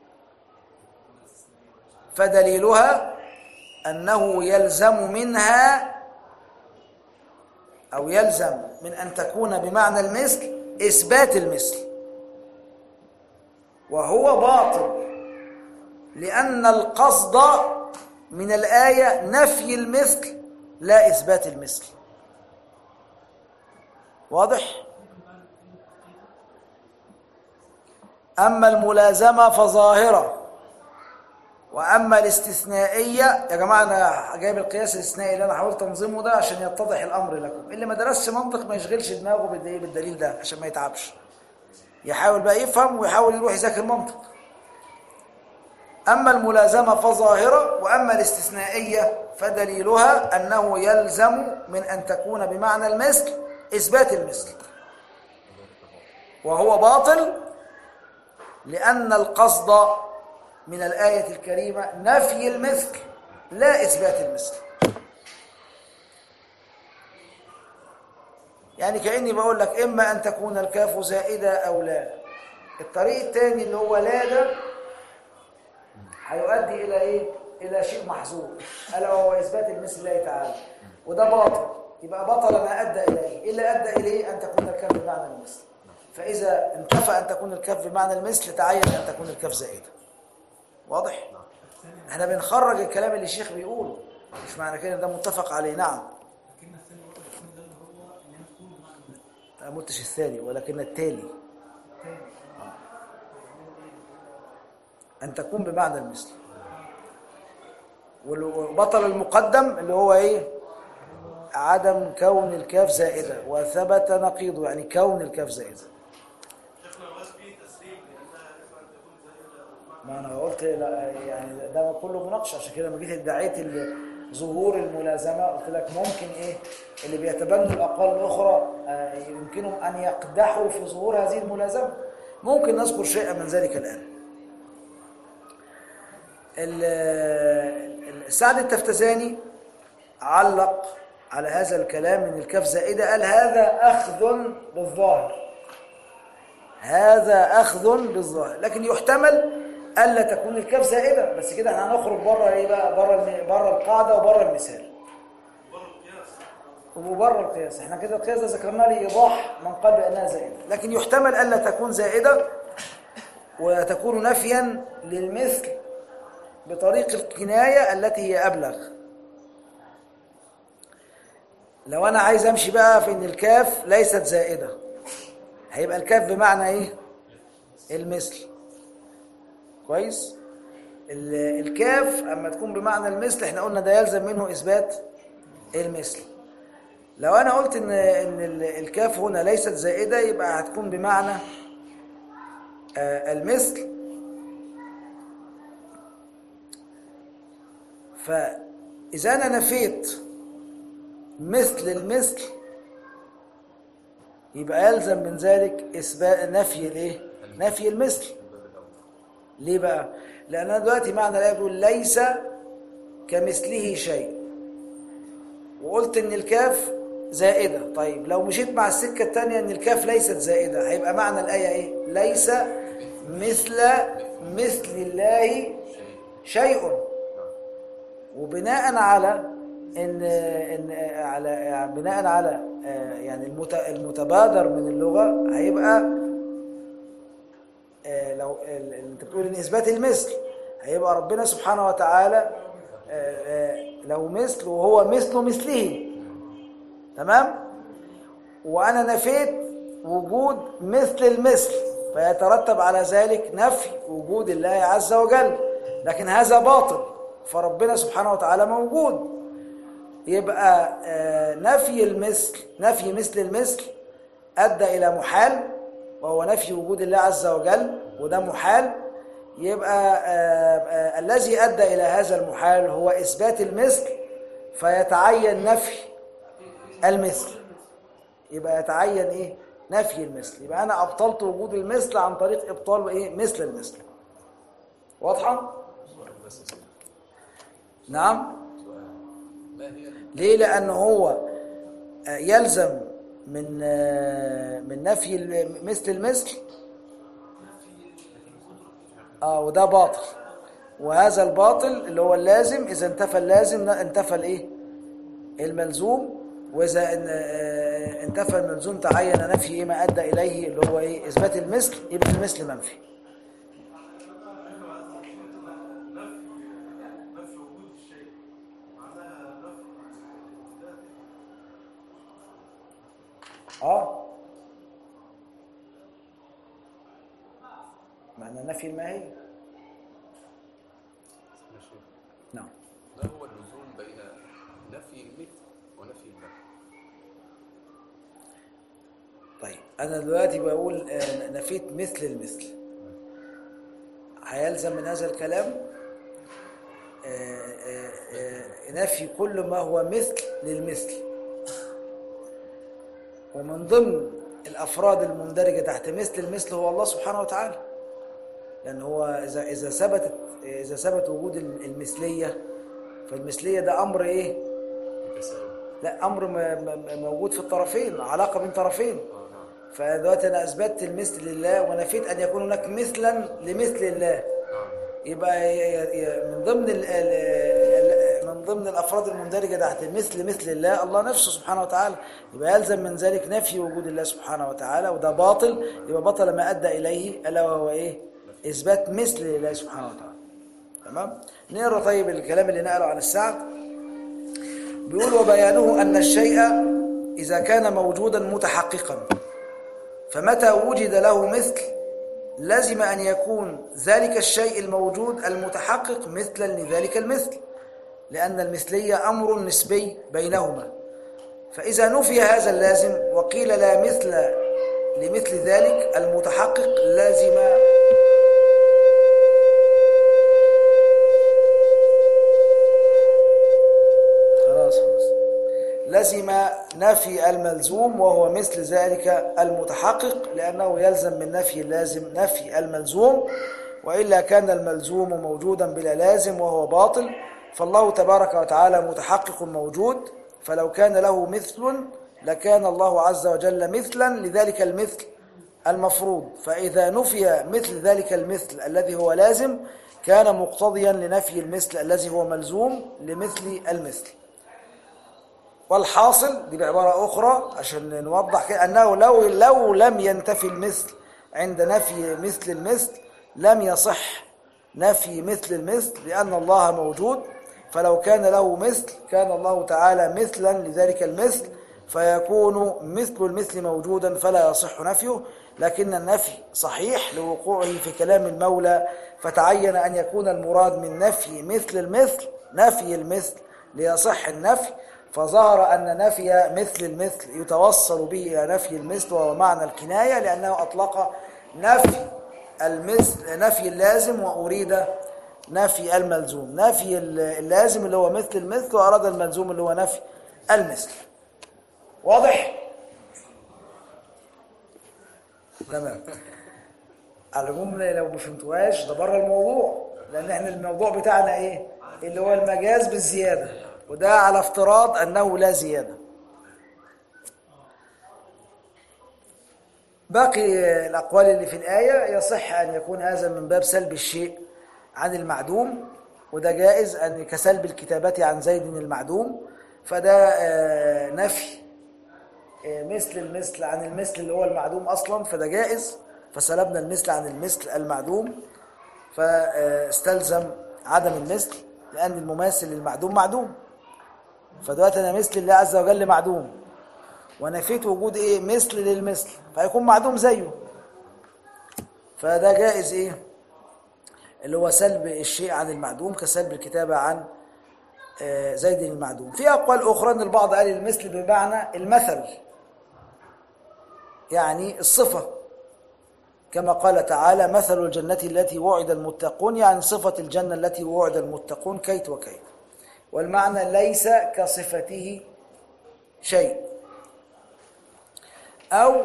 Speaker 1: فدليلها أنه يلزم منها أو يلزم من أن تكون بمعنى المثل إثبات المثل وهو باطل لأن القصد من الآية نفي المثل لا إثبات المثل واضح؟ أما الملازمة فظاهرة وأما الاستثنائية يا جماعة أنا جايب القياس الاستثنائي اللي أنا حاولت أنظمه ده عشان يتضح الأمر لكم اللي ما درسش منطق ما يشغلش دماغه بالدليل ده عشان ما يتعبش يحاول بقى يفهم ويحاول يروح يذاكر منطق أما الملازمة فظاهرة وأما الاستثنائية فدليلها أنه يلزم من أن تكون بمعنى المثل إثبات المثل وهو باطل لأن القصد من الآية الكريمة نفي المثل لا إثبات المثل يعني كأني بقول لك إما أن تكون الكاف زائدة أو لا الطريق الثاني اللي هو لا ده هيؤدي إلى إيه؟ إلى شيء محظور ألا وهو إثبات المثل لله تعالى وده باطل يبقى بطل ما أدى إليه إيه اللي أدى إليه أن تكون الكاف بمعنى المثل فإذا انتفى أن تكون الكاف بمعنى المثل تعين أن تكون الكاف زائدة واضح؟ احنا بنخرج الكلام اللي الشيخ بيقوله مش معنى كده إن ده متفق عليه نعم
Speaker 4: الكلمة الثانية برضه الكلمة ده اللي هو إن هي تكون بمعنى المثل
Speaker 1: أنا ما قلتش الثاني ولكن التالي
Speaker 4: الثاني
Speaker 1: أن تكون بمعنى المثل وبطل المقدم اللي هو إيه عدم كون الكاف زائدة وثبت نقيضه يعني كون الكاف زائدة
Speaker 3: شيخنا الغاز فيه تسليم لانها يجب ان تكون زائده او
Speaker 1: ما أنا قلت لا يعني ده كله مناقشة عشان كده لما جيت ادعيت ال- ظهور الملازمة قلت لك ممكن إيه اللي بيتبنوا الأقوال الأخرى آه، يمكنهم أن يقدحوا في ظهور هذه الملازمة ممكن نذكر شيئا من ذلك الآن ال- ال- السعد التفتزاني علق على هذا الكلام من الكاف زائدة قال هذا أخذ بالظاهر هذا أخذ بالظاهر لكن يحتمل ألا تكون الكاف زائدة بس كده احنا هنخرج بره ايه بقى بره الم- بره القاعدة وبره المثال
Speaker 3: بره القياس
Speaker 1: وبره القياس احنا كده القياس ده ذكرنا لي ايضاح من قال بانها زائده لكن يحتمل الا تكون زائده وتكون نفيا للمثل بطريق الكنايه التي هي ابلغ لو انا عايز امشي بقى في ان الكاف ليست زائده هيبقى الكاف بمعنى ايه المثل كويس ال- الكاف اما تكون بمعنى المثل احنا قلنا ده يلزم منه اثبات المثل لو انا قلت ان ان ال- الكاف هنا ليست زائده يبقى هتكون بمعنى آه، المثل فاذا انا نفيت مثل المثل يبقى يلزم من ذلك اثبات نفي الايه نفي المثل ليه بقى لان أنا دلوقتي معنى الايه بيقول ليس كمثله شيء وقلت ان الكاف زائده طيب لو مشيت مع السكه الثانيه ان الكاف ليست زائده هيبقى معنى الايه ايه ليس مثل مثل الله شيء وبناء على ان ان على يعني بناء على آه، يعني المت- المتبادر من اللغه هيبقى آه، لو ال- ال- انت بتقول ان اثبات المثل هيبقى ربنا سبحانه وتعالى آه، آه، لو مثل وهو مثل مثله تمام وانا نفيت وجود مثل المثل فيترتب على ذلك نفي وجود الله عز وجل لكن هذا باطل فربنا سبحانه وتعالى موجود يبقى آه، نفي المثل نفي مثل المثل ادى الى محال وهو نفي وجود الله عز وجل وده محال يبقى آه، آه، الذي ادى الى هذا المحال هو اثبات المثل فيتعين نفي المثل يبقى يتعين ايه نفي المثل يبقى انا ابطلت وجود المثل عن طريق ابطال ايه مثل المثل واضحه
Speaker 2: بس يا سيدي.
Speaker 1: نعم
Speaker 2: سؤال ما هي
Speaker 1: ليه لان هو آه، يلزم من آه، من نفي ال- مثل المثل اه وده باطل وهذا الباطل اللي هو اللازم اذا انتفى اللازم انتفى الايه الملزوم واذا ان- آه، انتفى الملزوم تعين نفي ايه ما ادى اليه اللي هو ايه اثبات المثل يبقى المثل منفي
Speaker 3: نفي وجود الشيء معناها نفي
Speaker 1: اه معنى نفي الماهيه
Speaker 2: ماشي.
Speaker 1: نعم
Speaker 2: ما هو اللزوم بين نفي المثل ونفي البدل
Speaker 1: طيب انا دلوقتي بقول آه، نفيت مثل المثل هيلزم من هذا الكلام آه، آه، آه، نفي كل ما هو مثل للمثل ومن ضمن الافراد المندرجه تحت مثل المثل هو الله سبحانه وتعالى لأن هو إذا إذا ثبتت إذا ثبت وجود المثلية فالمثلية ده أمر إيه؟
Speaker 2: متساوي
Speaker 1: لا أمر م- م- موجود في الطرفين علاقة بين طرفين
Speaker 2: اه نعم
Speaker 1: فدلوقتي أنا أثبتت المثل لله ونفيت أن يكون هناك مثلا لمثل الله
Speaker 2: نعم
Speaker 1: يبقى ي- ي- من ضمن ال ال من ضمن الافراد المندرجه تحت مثل مثل الله الله نفسه سبحانه وتعالى يبقى يلزم من ذلك نفي وجود الله سبحانه وتعالى وده باطل يبقى بطل ما ادى اليه الا وهو ايه اثبات مثل لله سبحانه وتعالى تمام نقرا طيب الكلام اللي نقله عن السعد بيقول وبيانه ان الشيء اذا كان موجودا متحققا فمتى وجد له مثل لازم أن يكون ذلك الشيء الموجود المتحقق مثلا لذلك المثل لأن المثلية أمر نسبي بينهما فإذا نفي هذا اللازم وقيل لا مثل لمثل ذلك المتحقق لازم خلاص خلاص لزم نفي الملزوم وهو مثل ذلك المتحقق لأنه يلزم من نفي اللازم نفي الملزوم وإلا كان الملزوم موجودا بلا لازم وهو باطل فالله تبارك وتعالى متحقق موجود فلو كان له مثل لكان الله عز وجل مثلا لذلك المثل المفروض فإذا نفي مثل ذلك المثل الذي هو لازم كان مقتضيا لنفي المثل الذي هو ملزوم لمثل المثل والحاصل دي بعبارة أخرى عشان نوضح كده أنه لو لو لم ينتفي المثل عند نفي مثل المثل لم يصح نفي مثل المثل لأن الله موجود فلو كان له مثل كان الله تعالى مثلا لذلك المثل فيكون مثل المثل موجودا فلا يصح نفيه لكن النفي صحيح لوقوعه في كلام المولى فتعين أن يكون المراد من نفي مثل المثل نفي المثل ليصح النفي فظهر أن نفي مثل المثل يتوصل به إلى نفي المثل وهو معنى الكناية لأنه أطلق نفي المثل نفي اللازم وأريد نفي الملزوم نفي اللازم اللي هو مثل المثل وأراد الملزوم اللي هو نفي المثل واضح؟ تمام على العموم لو ما فهمتوهاش ده بره الموضوع لأن احنا الموضوع بتاعنا ايه؟ اللي هو المجاز بالزيادة وده على افتراض أنه لا زيادة باقي الأقوال اللي في الآية يصح أن يكون هذا من باب سلب الشيء عن المعدوم وده جائز أن كسلب الكتابة عن زيد المعدوم فده آه، نفي آه، مثل المثل عن المثل اللي هو المعدوم أصلا فده جائز فسلبنا المثل عن المثل المعدوم فاستلزم عدم المثل لأن المماثل للمعدوم معدوم فدلوقتي أنا مثل الله عز وجل معدوم ونفيت وجود إيه مثل للمثل فيكون معدوم زيه فده جائز إيه اللي هو سلب الشيء عن المعدوم كسلب الكتابة عن آه، زيد المعدوم في أقوال أخرى أن البعض قال المثل بمعنى المثل يعني الصفة كما قال تعالى مثل الجنة التي وعد المتقون يعني صفة الجنة التي وعد المتقون كيت وكيت والمعنى ليس كصفته شيء أو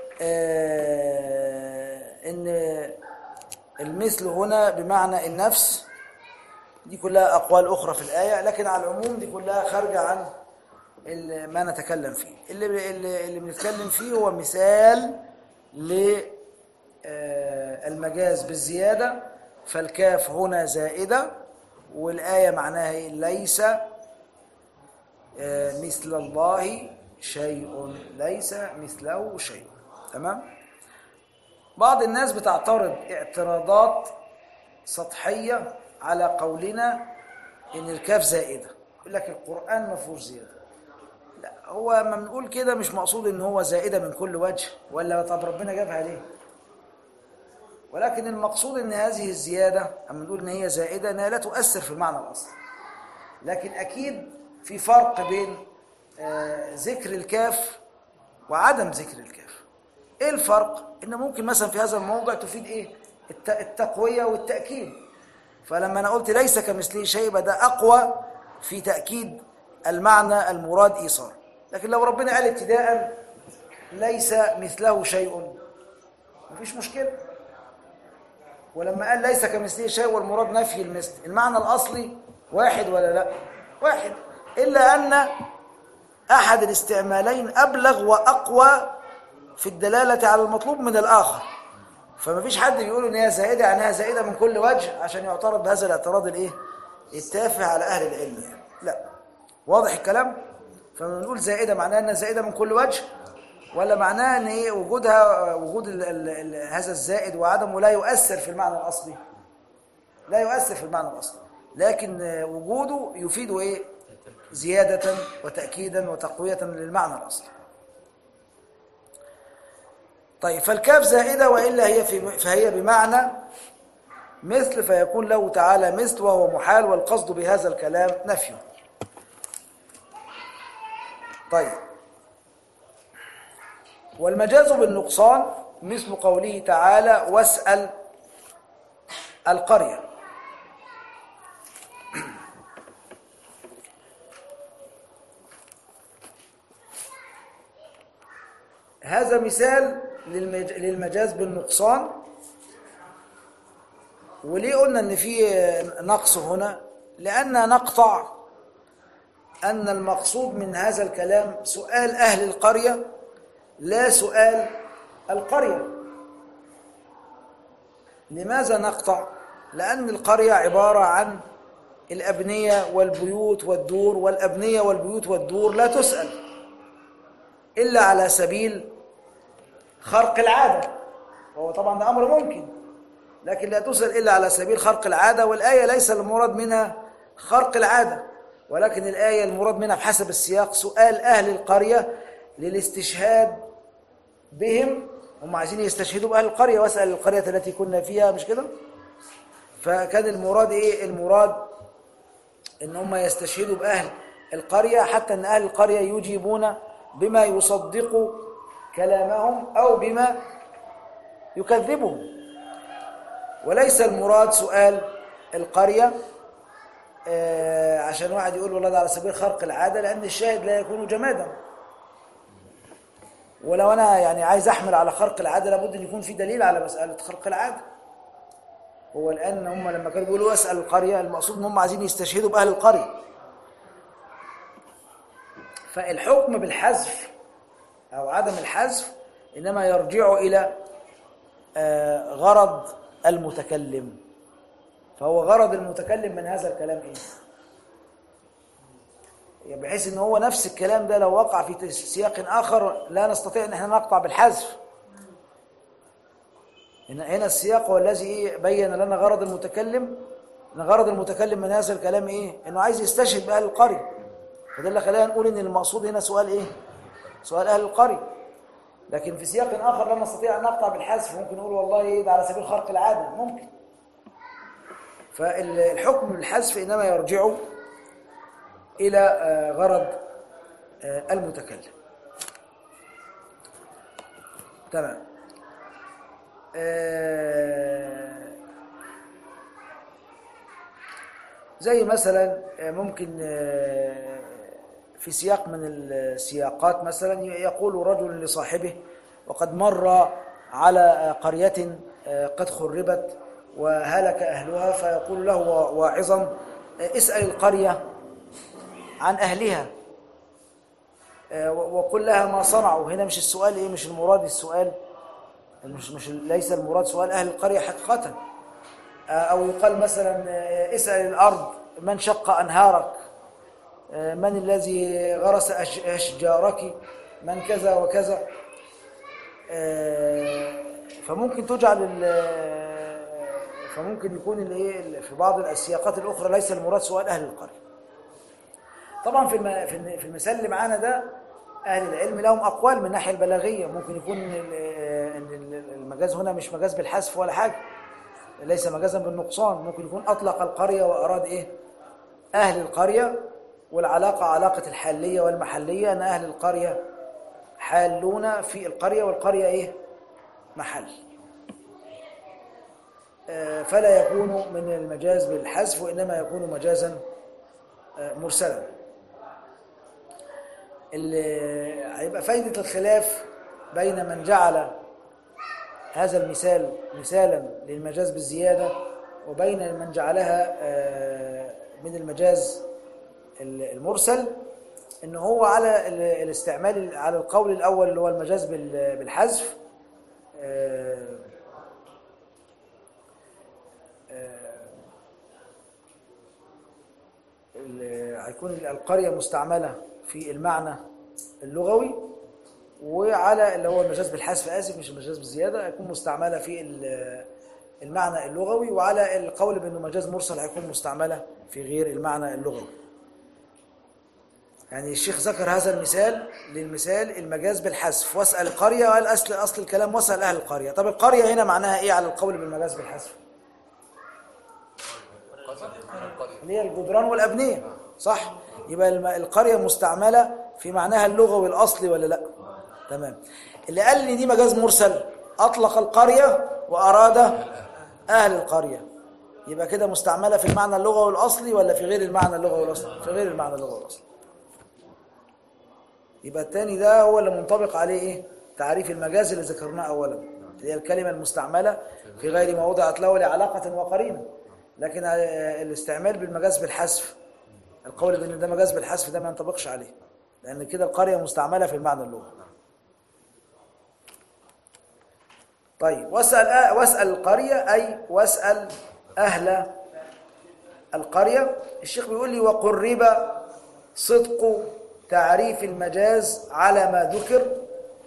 Speaker 1: آه إن المثل هنا بمعنى النفس دي كلها أقوال أخرى في الآية لكن على العموم دي كلها خارجة عن ال- ما نتكلم فيه اللي, اللي, اللي بنتكلم فيه هو مثال للمجاز بالزيادة فالكاف هنا زائدة والآية معناها إيه؟ ليس آه، مثل الله شيء ليس مثله شيء تمام بعض الناس بتعترض اعتراضات سطحية على قولنا إن الكاف زائدة يقول لك القرآن ما فيهوش زيادة لا هو ما بنقول كده مش مقصود إن هو زائدة من كل وجه ولا طب ربنا جابها ليه ولكن المقصود إن هذه الزيادة أما نقول إن هي زائدة إنها لا تؤثر في المعنى الأصلي لكن أكيد في فرق بين آه، ذكر الكاف وعدم ذكر الكاف ايه الفرق ان ممكن مثلا في هذا الموضع تفيد ايه الت- التقويه والتاكيد فلما انا قلت ليس كمثله شيء يبقى ده اقوى في تاكيد المعنى المراد ايصال لكن لو ربنا قال ابتداء ليس مثله شيء مفيش مشكله ولما قال ليس كمثله شيء والمراد نفي المثل المعنى الأصلي واحد ولا لا واحد إلا أن أحد الاستعمالين أبلغ وأقوى في الدلالة على المطلوب من الآخر فما فيش حد بيقول إن هي زائدة عنها زائدة من كل وجه عشان يعترض بهذا الاعتراض الإيه التافه على أهل العلم يعني. لا واضح الكلام فلما نقول زائدة معناها أنها زائدة من كل وجه ولا معناها ان ايه وجودها وجود ال ال ال هذا الزائد وعدمه لا يؤثر في المعنى الاصلي لا يؤثر في المعنى الاصلي لكن آه، وجوده يفيد ايه زيادة وتأكيدا وتقوية للمعنى الاصلي طيب فالكاف زائدة وإلا هي في فهي بمعنى مثل فيكون له تعالى مثل وهو محال والقصد بهذا الكلام نفيه طيب والمجاز بالنقصان مثل قوله تعالى واسأل القرية هذا مثال للمج- للمجاز بالنقصان وليه قلنا ان في نقص هنا لأن نقطع أن المقصود من هذا الكلام سؤال أهل القرية لا سؤال القرية لماذا نقطع؟ لأن القرية عبارة عن الأبنية والبيوت والدور والأبنية والبيوت والدور لا تسأل إلا على سبيل خرق العادة وهو طبعا ده أمر ممكن لكن لا تسأل إلا على سبيل خرق العادة والآية ليس المراد منها خرق العادة ولكن الآية المراد منها بحسب السياق سؤال أهل القرية للاستشهاد بهم هم عايزين يستشهدوا بأهل القرية واسأل القرية التي كنا فيها مش كده فكان المراد إيه المراد إن هم يستشهدوا بأهل القرية حتى أن أهل القرية يجيبون بما يصدق كلامهم أو بما يكذبهم وليس المراد سؤال القرية آه، عشان واحد يقول والله ده على سبيل خرق العادة لأن الشاهد لا يكون جمادا ولو أنا يعني عايز أحمل على خرق العادة لابد أن يكون في دليل على مسألة خرق العادة هو الآن هم لما كانوا بيقولوا أسأل القرية المقصود أن هم عايزين يستشهدوا بأهل القرية فالحكم بالحذف أو عدم الحذف إنما يرجع إلى آه، غرض المتكلم فهو غرض المتكلم من هذا الكلام إيه؟ يعني بحيث ان هو نفس الكلام ده لو وقع في سياق اخر لا نستطيع ان احنا نقطع بالحذف هنا هنا السياق هو الذي ايه بين لنا غرض المتكلم ان غرض المتكلم من هذا الكلام ايه انه عايز يستشهد باهل القريه فده اللي خلينا نقول ان المقصود هنا سؤال ايه سؤال اهل القريه لكن في سياق اخر لا نستطيع ان نقطع بالحذف ممكن نقول والله ايه ده على سبيل خرق العاده ممكن فالحكم بالحذف انما يرجع إلى آه، غرض آه، المتكلم تمام آه، زي مثلا آه، ممكن آه، في سياق من السياقات مثلا يقول رجل لصاحبه وقد مر على آه، قرية آه، قد خربت وهلك أهلها فيقول له واعظا آه، اسأل القرية عن أهلها آه، و- وقل لها ما صنعوا هنا مش السؤال إيه مش المراد السؤال مش مش ليس المراد سؤال أهل القرية حقيقة آه، أو يقال مثلا آه، اسأل الأرض من شق أنهارك آه، من الذي غرس أش- أشجارك من كذا وكذا آه، فممكن تجعل ال- فممكن يكون الايه في بعض السياقات الأخرى ليس المراد سؤال أهل القرية طبعا في الم- في الم- في المثال اللي معانا ده اهل العلم لهم اقوال من الناحيه البلاغيه ممكن يكون ال- ال- ال- المجاز هنا مش مجاز بالحذف ولا حاجه ليس مجازا بالنقصان ممكن يكون اطلق القريه واراد ايه اهل القريه والعلاقه علاقه الحاليه والمحليه ان اهل القريه حالون في القريه والقريه ايه محل آه، فلا يكون من المجاز بالحذف وانما يكون مجازا آه، مرسلا اللي هيبقى فايدة الخلاف بين من جعل هذا المثال مثالا للمجاز بالزيادة وبين من جعلها آه، من المجاز ال- المرسل ان هو على ال- الاستعمال على القول الاول اللي هو المجاز بال- بالحذف آه، ال- هيكون القرية مستعملة في المعنى اللغوي وعلى اللي هو المجاز بالحذف آسف مش المجاز بالزيادة هيكون مستعملة في ال- المعنى اللغوي وعلى القول بأنه مجاز مرسل هيكون مستعملة في غير المعنى اللغوي يعني الشيخ ذكر هذا المثال للمثال المجاز بالحذف واسأل القرية وقال أصل أصل الكلام واسأل أهل القرية طب القرية هنا معناها إيه على القول بالمجاز بالحذف
Speaker 2: القرية القرية
Speaker 1: اللي هي الجدران والأبنية صح يبقى الم- القرية مستعملة في معناها اللغوي الأصلي ولا لا تمام اللي قال لي دي مجاز مرسل أطلق القرية وأراد أهل القرية يبقى كده مستعملة في المعنى اللغوي الأصلي ولا في غير المعنى اللغوي الأصلي في غير المعنى اللغوي الأصلي يبقى التاني ده هو اللي منطبق عليه ايه تعريف المجاز اللي ذكرناه اولا اللي هي الكلمه المستعمله في غير ما وضعت له لعلاقه وقرينه لكن آه، الاستعمال بالمجاز بالحذف القول بان ده مجاز بالحذف ده ما ينطبقش عليه لان كده القريه مستعمله في المعنى اللغوي طيب واسال آه، واسال القريه اي واسال اهل القريه الشيخ بيقول لي وقرب صدق تعريف المجاز على ما ذكر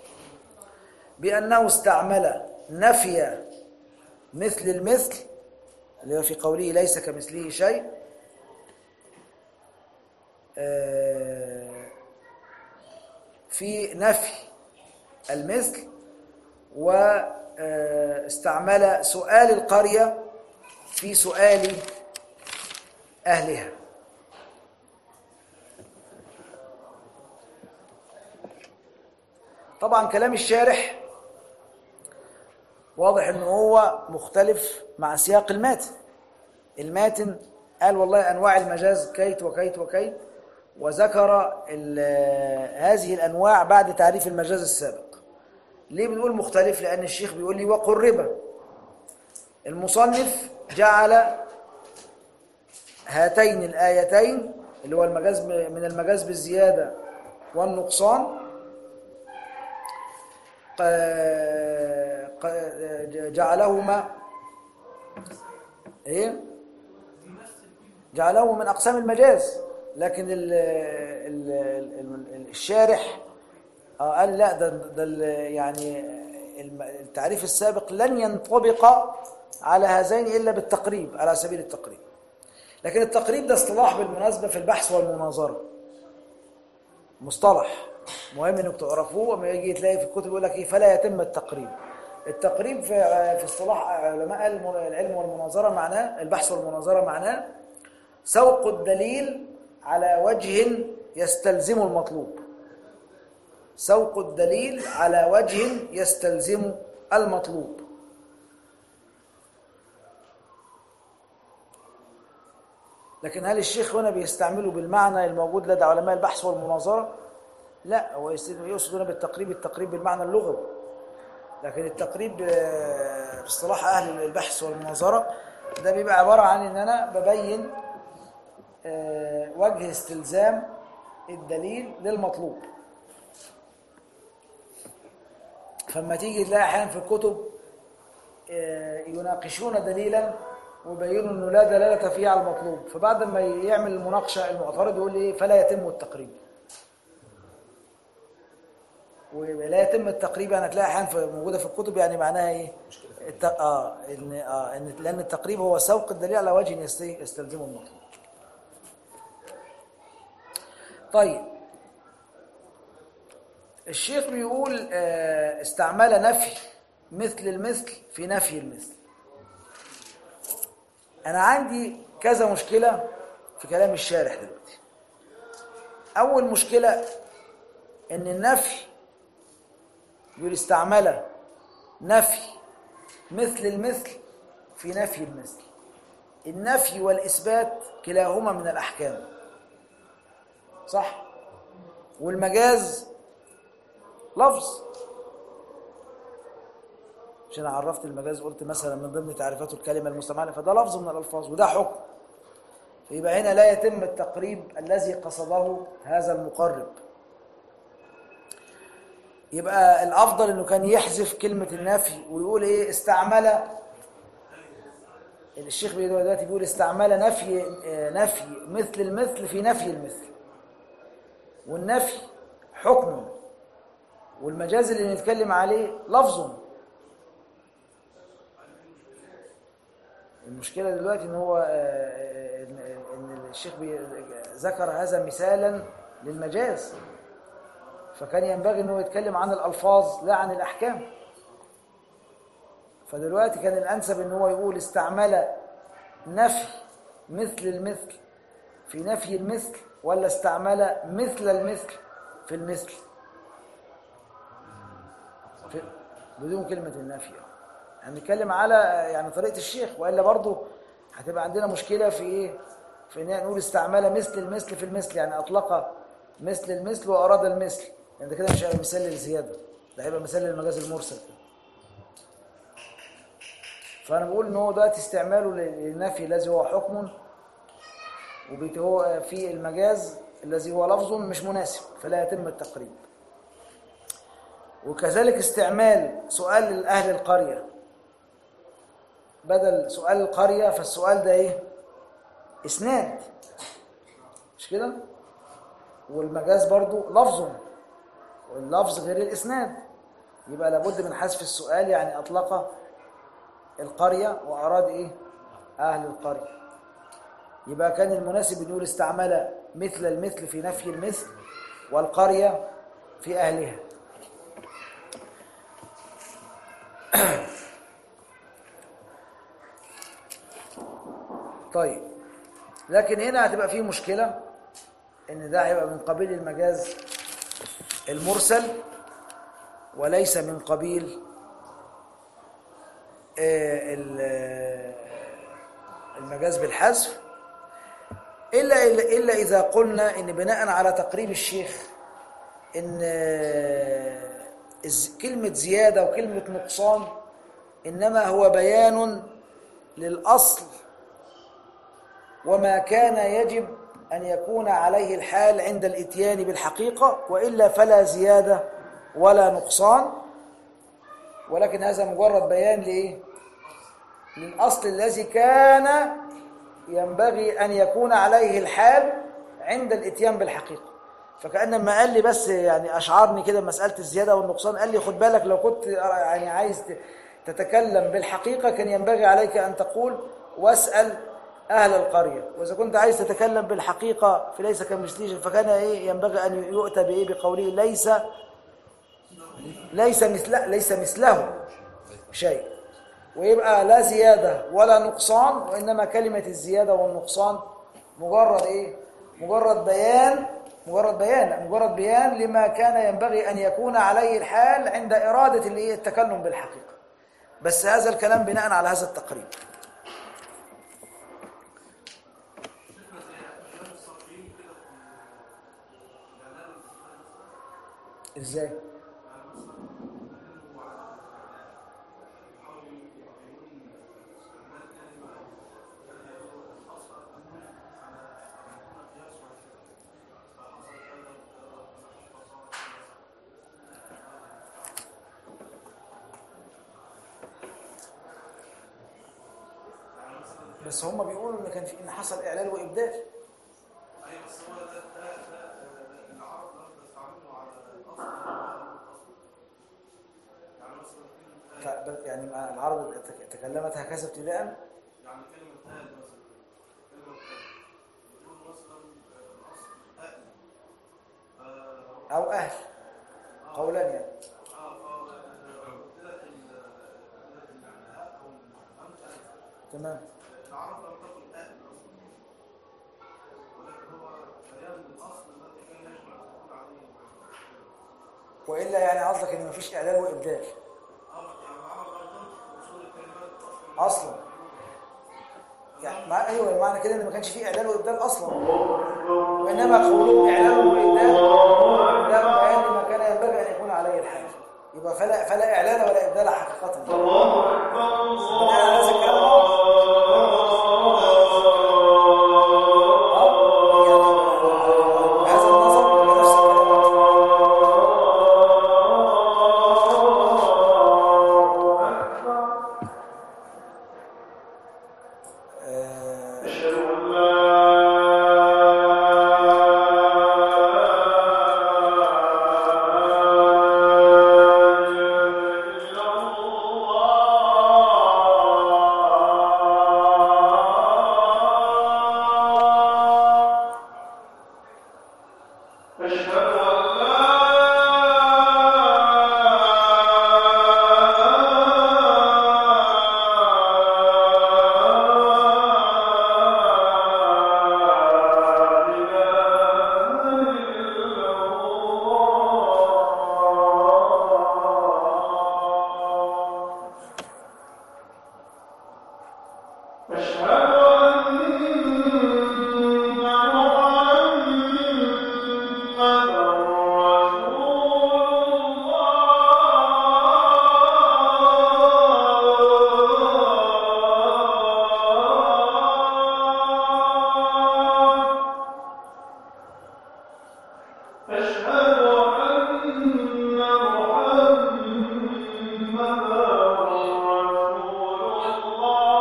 Speaker 1: بأنه استعمل نفي مثل المثل اللي هو في قوله ليس كمثله شيء آه، في نفي المثل واستعمل سؤال القرية في سؤال أهلها طبعا كلام الشارح واضح ان هو مختلف مع سياق الماتن الماتن قال والله انواع المجاز كيت وكيت وكيت وذكر ال- هذه الانواع بعد تعريف المجاز السابق ليه بنقول مختلف لان الشيخ بيقول لي وقرب المصنف جعل هاتين الايتين اللي هو المجاز ب- من المجاز بالزياده والنقصان ق- ق- جعلهما ايه جعله من اقسام المجاز لكن ال ال ال الشارح آه قال لا ده, ده ال- يعني الم- التعريف السابق لن ينطبق على هذين الا بالتقريب على سبيل التقريب لكن التقريب ده اصطلاح بالمناسبه في البحث والمناظره مصطلح مهم انك تعرفوه وما يجي تلاقي في الكتب يقول لك ايه فلا يتم التقريب التقريب في في اصطلاح علماء الم- العلم والمناظره معناه البحث والمناظره معناه سوق الدليل على وجه يستلزم المطلوب سوق الدليل على وجه يستلزم المطلوب لكن هل الشيخ هنا بيستعمله بالمعنى الموجود لدى علماء البحث والمناظرة؟ لا هو يست- يقصد هنا بالتقريب التقريب بالمعنى اللغوي لكن التقريب آه، باصطلاح أهل البحث والمناظرة ده بيبقى عبارة عن إن أنا ببين آه، وجه استلزام الدليل للمطلوب فلما تيجي تلاقي أحيانا في الكتب آه، يناقشون دليلا ويبينوا انه لا دلاله فيه على المطلوب فبعد ما يعمل المناقشه المعترض يقول ايه فلا يتم التقريب ولا يتم التقريب يعني هتلاقي احيانا في- موجوده في الكتب يعني معناها ايه الت... اه ان اه ان لان التقريب هو سوق الدليل على وجه يست- يستلزمه المطلوب طيب الشيخ بيقول آه، استعمل نفي مثل المثل في نفي المثل أنا عندي كذا مشكلة في كلام الشارح دلوقتي أول مشكلة إن النفي يقول استعمل نفي مثل المثل في نفي المثل النفي والإثبات كلاهما من الأحكام صح والمجاز لفظ عشان عرفت المجاز قلت مثلا من ضمن تعريفاته الكلمة المستعملة فده لفظ من الألفاظ وده حكم فيبقى هنا لا يتم التقريب الذي قصده هذا المقرب يبقى الأفضل أنه كان يحذف كلمة النفي ويقول إيه استعمل الشيخ بيقول دلوقتي بيقول استعمل نفي آه، نفي مثل المثل في نفي المثل والنفي حكم والمجاز اللي نتكلم عليه لفظ المشكلة دلوقتي ان هو آه، ان إن الشيخ بي- ذكر هذا مثالا للمجاز فكان ينبغي ان هو يتكلم عن الالفاظ لا عن الاحكام فدلوقتي كان الانسب ان هو يقول استعمل نفي مثل المثل في نفي المثل ولا استعمل مثل المثل في المثل في بدون كلمة النفي هنتكلم على يعني طريقة الشيخ وإلا برضه هتبقى عندنا مشكلة في إيه؟ في إن نقول استعمل مثل المثل في المثل يعني أطلق مثل المثل وأراد المثل يعني ده كده مش هيبقى مثال للزيادة ده هيبقى مثال للمجاز المرسل فأنا بقول إن هو دلوقتي استعماله للنفي الذي هو حكم وبيت هو في المجاز الذي هو لفظ مش مناسب فلا يتم التقريب وكذلك استعمال سؤال أهل القرية بدل سؤال القرية فالسؤال ده إيه؟ إسناد مش كده؟ والمجاز برضو لفظ واللفظ غير الإسناد يبقى لابد من حذف السؤال يعني أطلق القرية وأراد إيه؟ أهل القرية يبقى كان المناسب أن يقول استعمل مثل المثل في نفي المثل والقرية في أهلها طيب لكن هنا هتبقى فيه مشكلة ان ده هيبقى من قبيل المجاز المرسل وليس من قبيل آه، ال- آه، المجاز بالحذف إلا, إلا, إلا إذا قلنا إن بناء على تقريب الشيخ إن آه، الز- كلمة زيادة وكلمة نقصان إنما هو بيان للأصل وما كان يجب أن يكون عليه الحال عند الإتيان بالحقيقة وإلا فلا زيادة ولا نقصان ولكن هذا مجرد بيان لإيه؟ للأصل الذي كان ينبغي أن يكون عليه الحال عند الإتيان بالحقيقة فكأن ما قال لي بس يعني أشعرني كده مسألة الزيادة والنقصان قال لي خد بالك لو كنت يعني عايز تتكلم بالحقيقة كان ينبغي عليك أن تقول واسأل أهل القرية وإذا كنت عايز تتكلم بالحقيقة فليس كمثله شيء فكان إيه ينبغي أن يؤتى بإيه بقوله ليس ليس مثل ليس مثله شيء ويبقى لا زيادة ولا نقصان وإنما كلمة الزيادة والنقصان مجرد إيه مجرد بيان مجرد بيان لا، مجرد بيان لما كان ينبغي أن يكون عليه الحال عند إرادة الإيه التكلم بالحقيقة بس هذا الكلام بناء على هذا التقريب ازاي بس هم بيقولوا ان كان في ان حصل اعلان وابدال
Speaker 3: اي بس هو ده ده ده العرب لو بيستعملوا على الاصل يعني مثلا كلمه
Speaker 1: ف- يعني مع العرب تك- تكلمت هكذا ابتداء
Speaker 3: يعني كلمه هاد مثلا كلمه هاد يقول مثلا الاصل هاد ف-
Speaker 1: او اهل قولان يعني
Speaker 3: اه ف قلت لك ال- قلت لك الهاء او الهمزه
Speaker 1: تمام
Speaker 3: العرب لم تكن هاد اصلا ولكن هو بيان الاصل الذي كان يجب ان تكون عليه
Speaker 1: والا يعني قصدك ان مفيش اعلان وابدال
Speaker 3: اه يعني العرب لم تنطق اصول الكلمات اصلا
Speaker 1: اصلا يعني ما ايوه معنى كده ان ما كانش فيه اعلان وابدال اصلا وانما قولهم اعلان وابدال ده بيان لما كان ينبغي ان يكون عليه الحال يبقى فلا فلا اعلان ولا ابدال حقيقه
Speaker 3: الله أكبر الله
Speaker 1: أنا هذا الكلام آه، يعني بهذا النظر بنفس الكلام آه،
Speaker 3: أشهد أن لا إله إلا الله أشهد أن لا إله إلا الله أشهد أن محمدا رسول الله أشهد أن محمدا رسول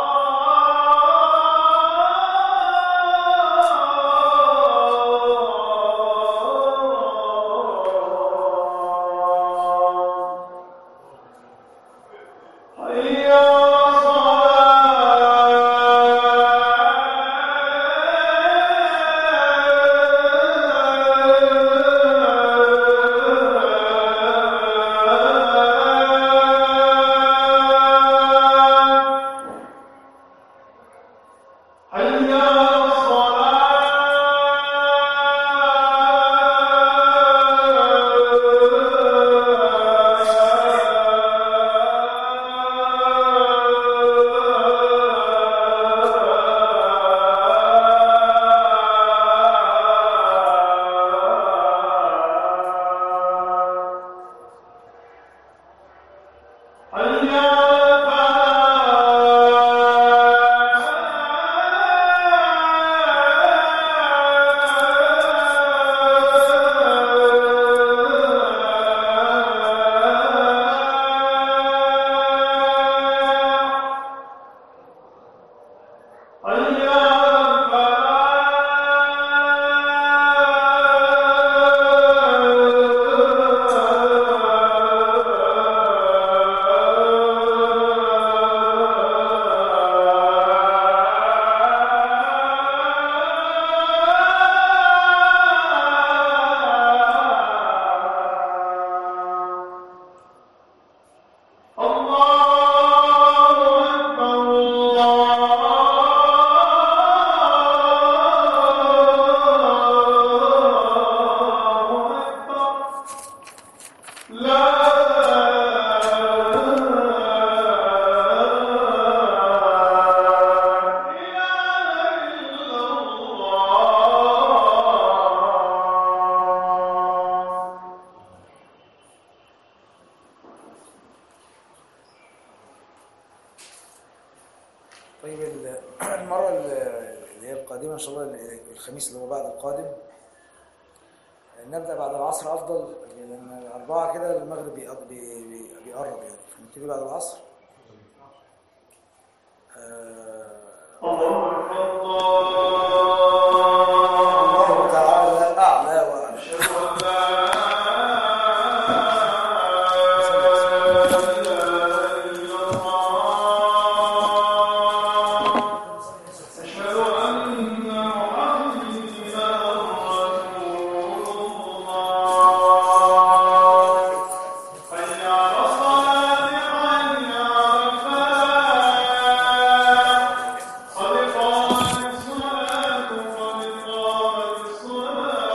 Speaker 3: الله حي على الصلاة حي على الصلاة حي على الفلاح حي على الفلاح الله أكبر الله أكبر لا إله إلا الله
Speaker 1: طيب ال- المرة ال- اللي هي القادمة إن شاء الله الخميس اللي هو بعد القادم نبدأ بعد العصر أفضل لأن أربعة كده المغرب بيقض- بي- بي- بيقرب يعني فنبتدي بعد العصر آه،
Speaker 3: الله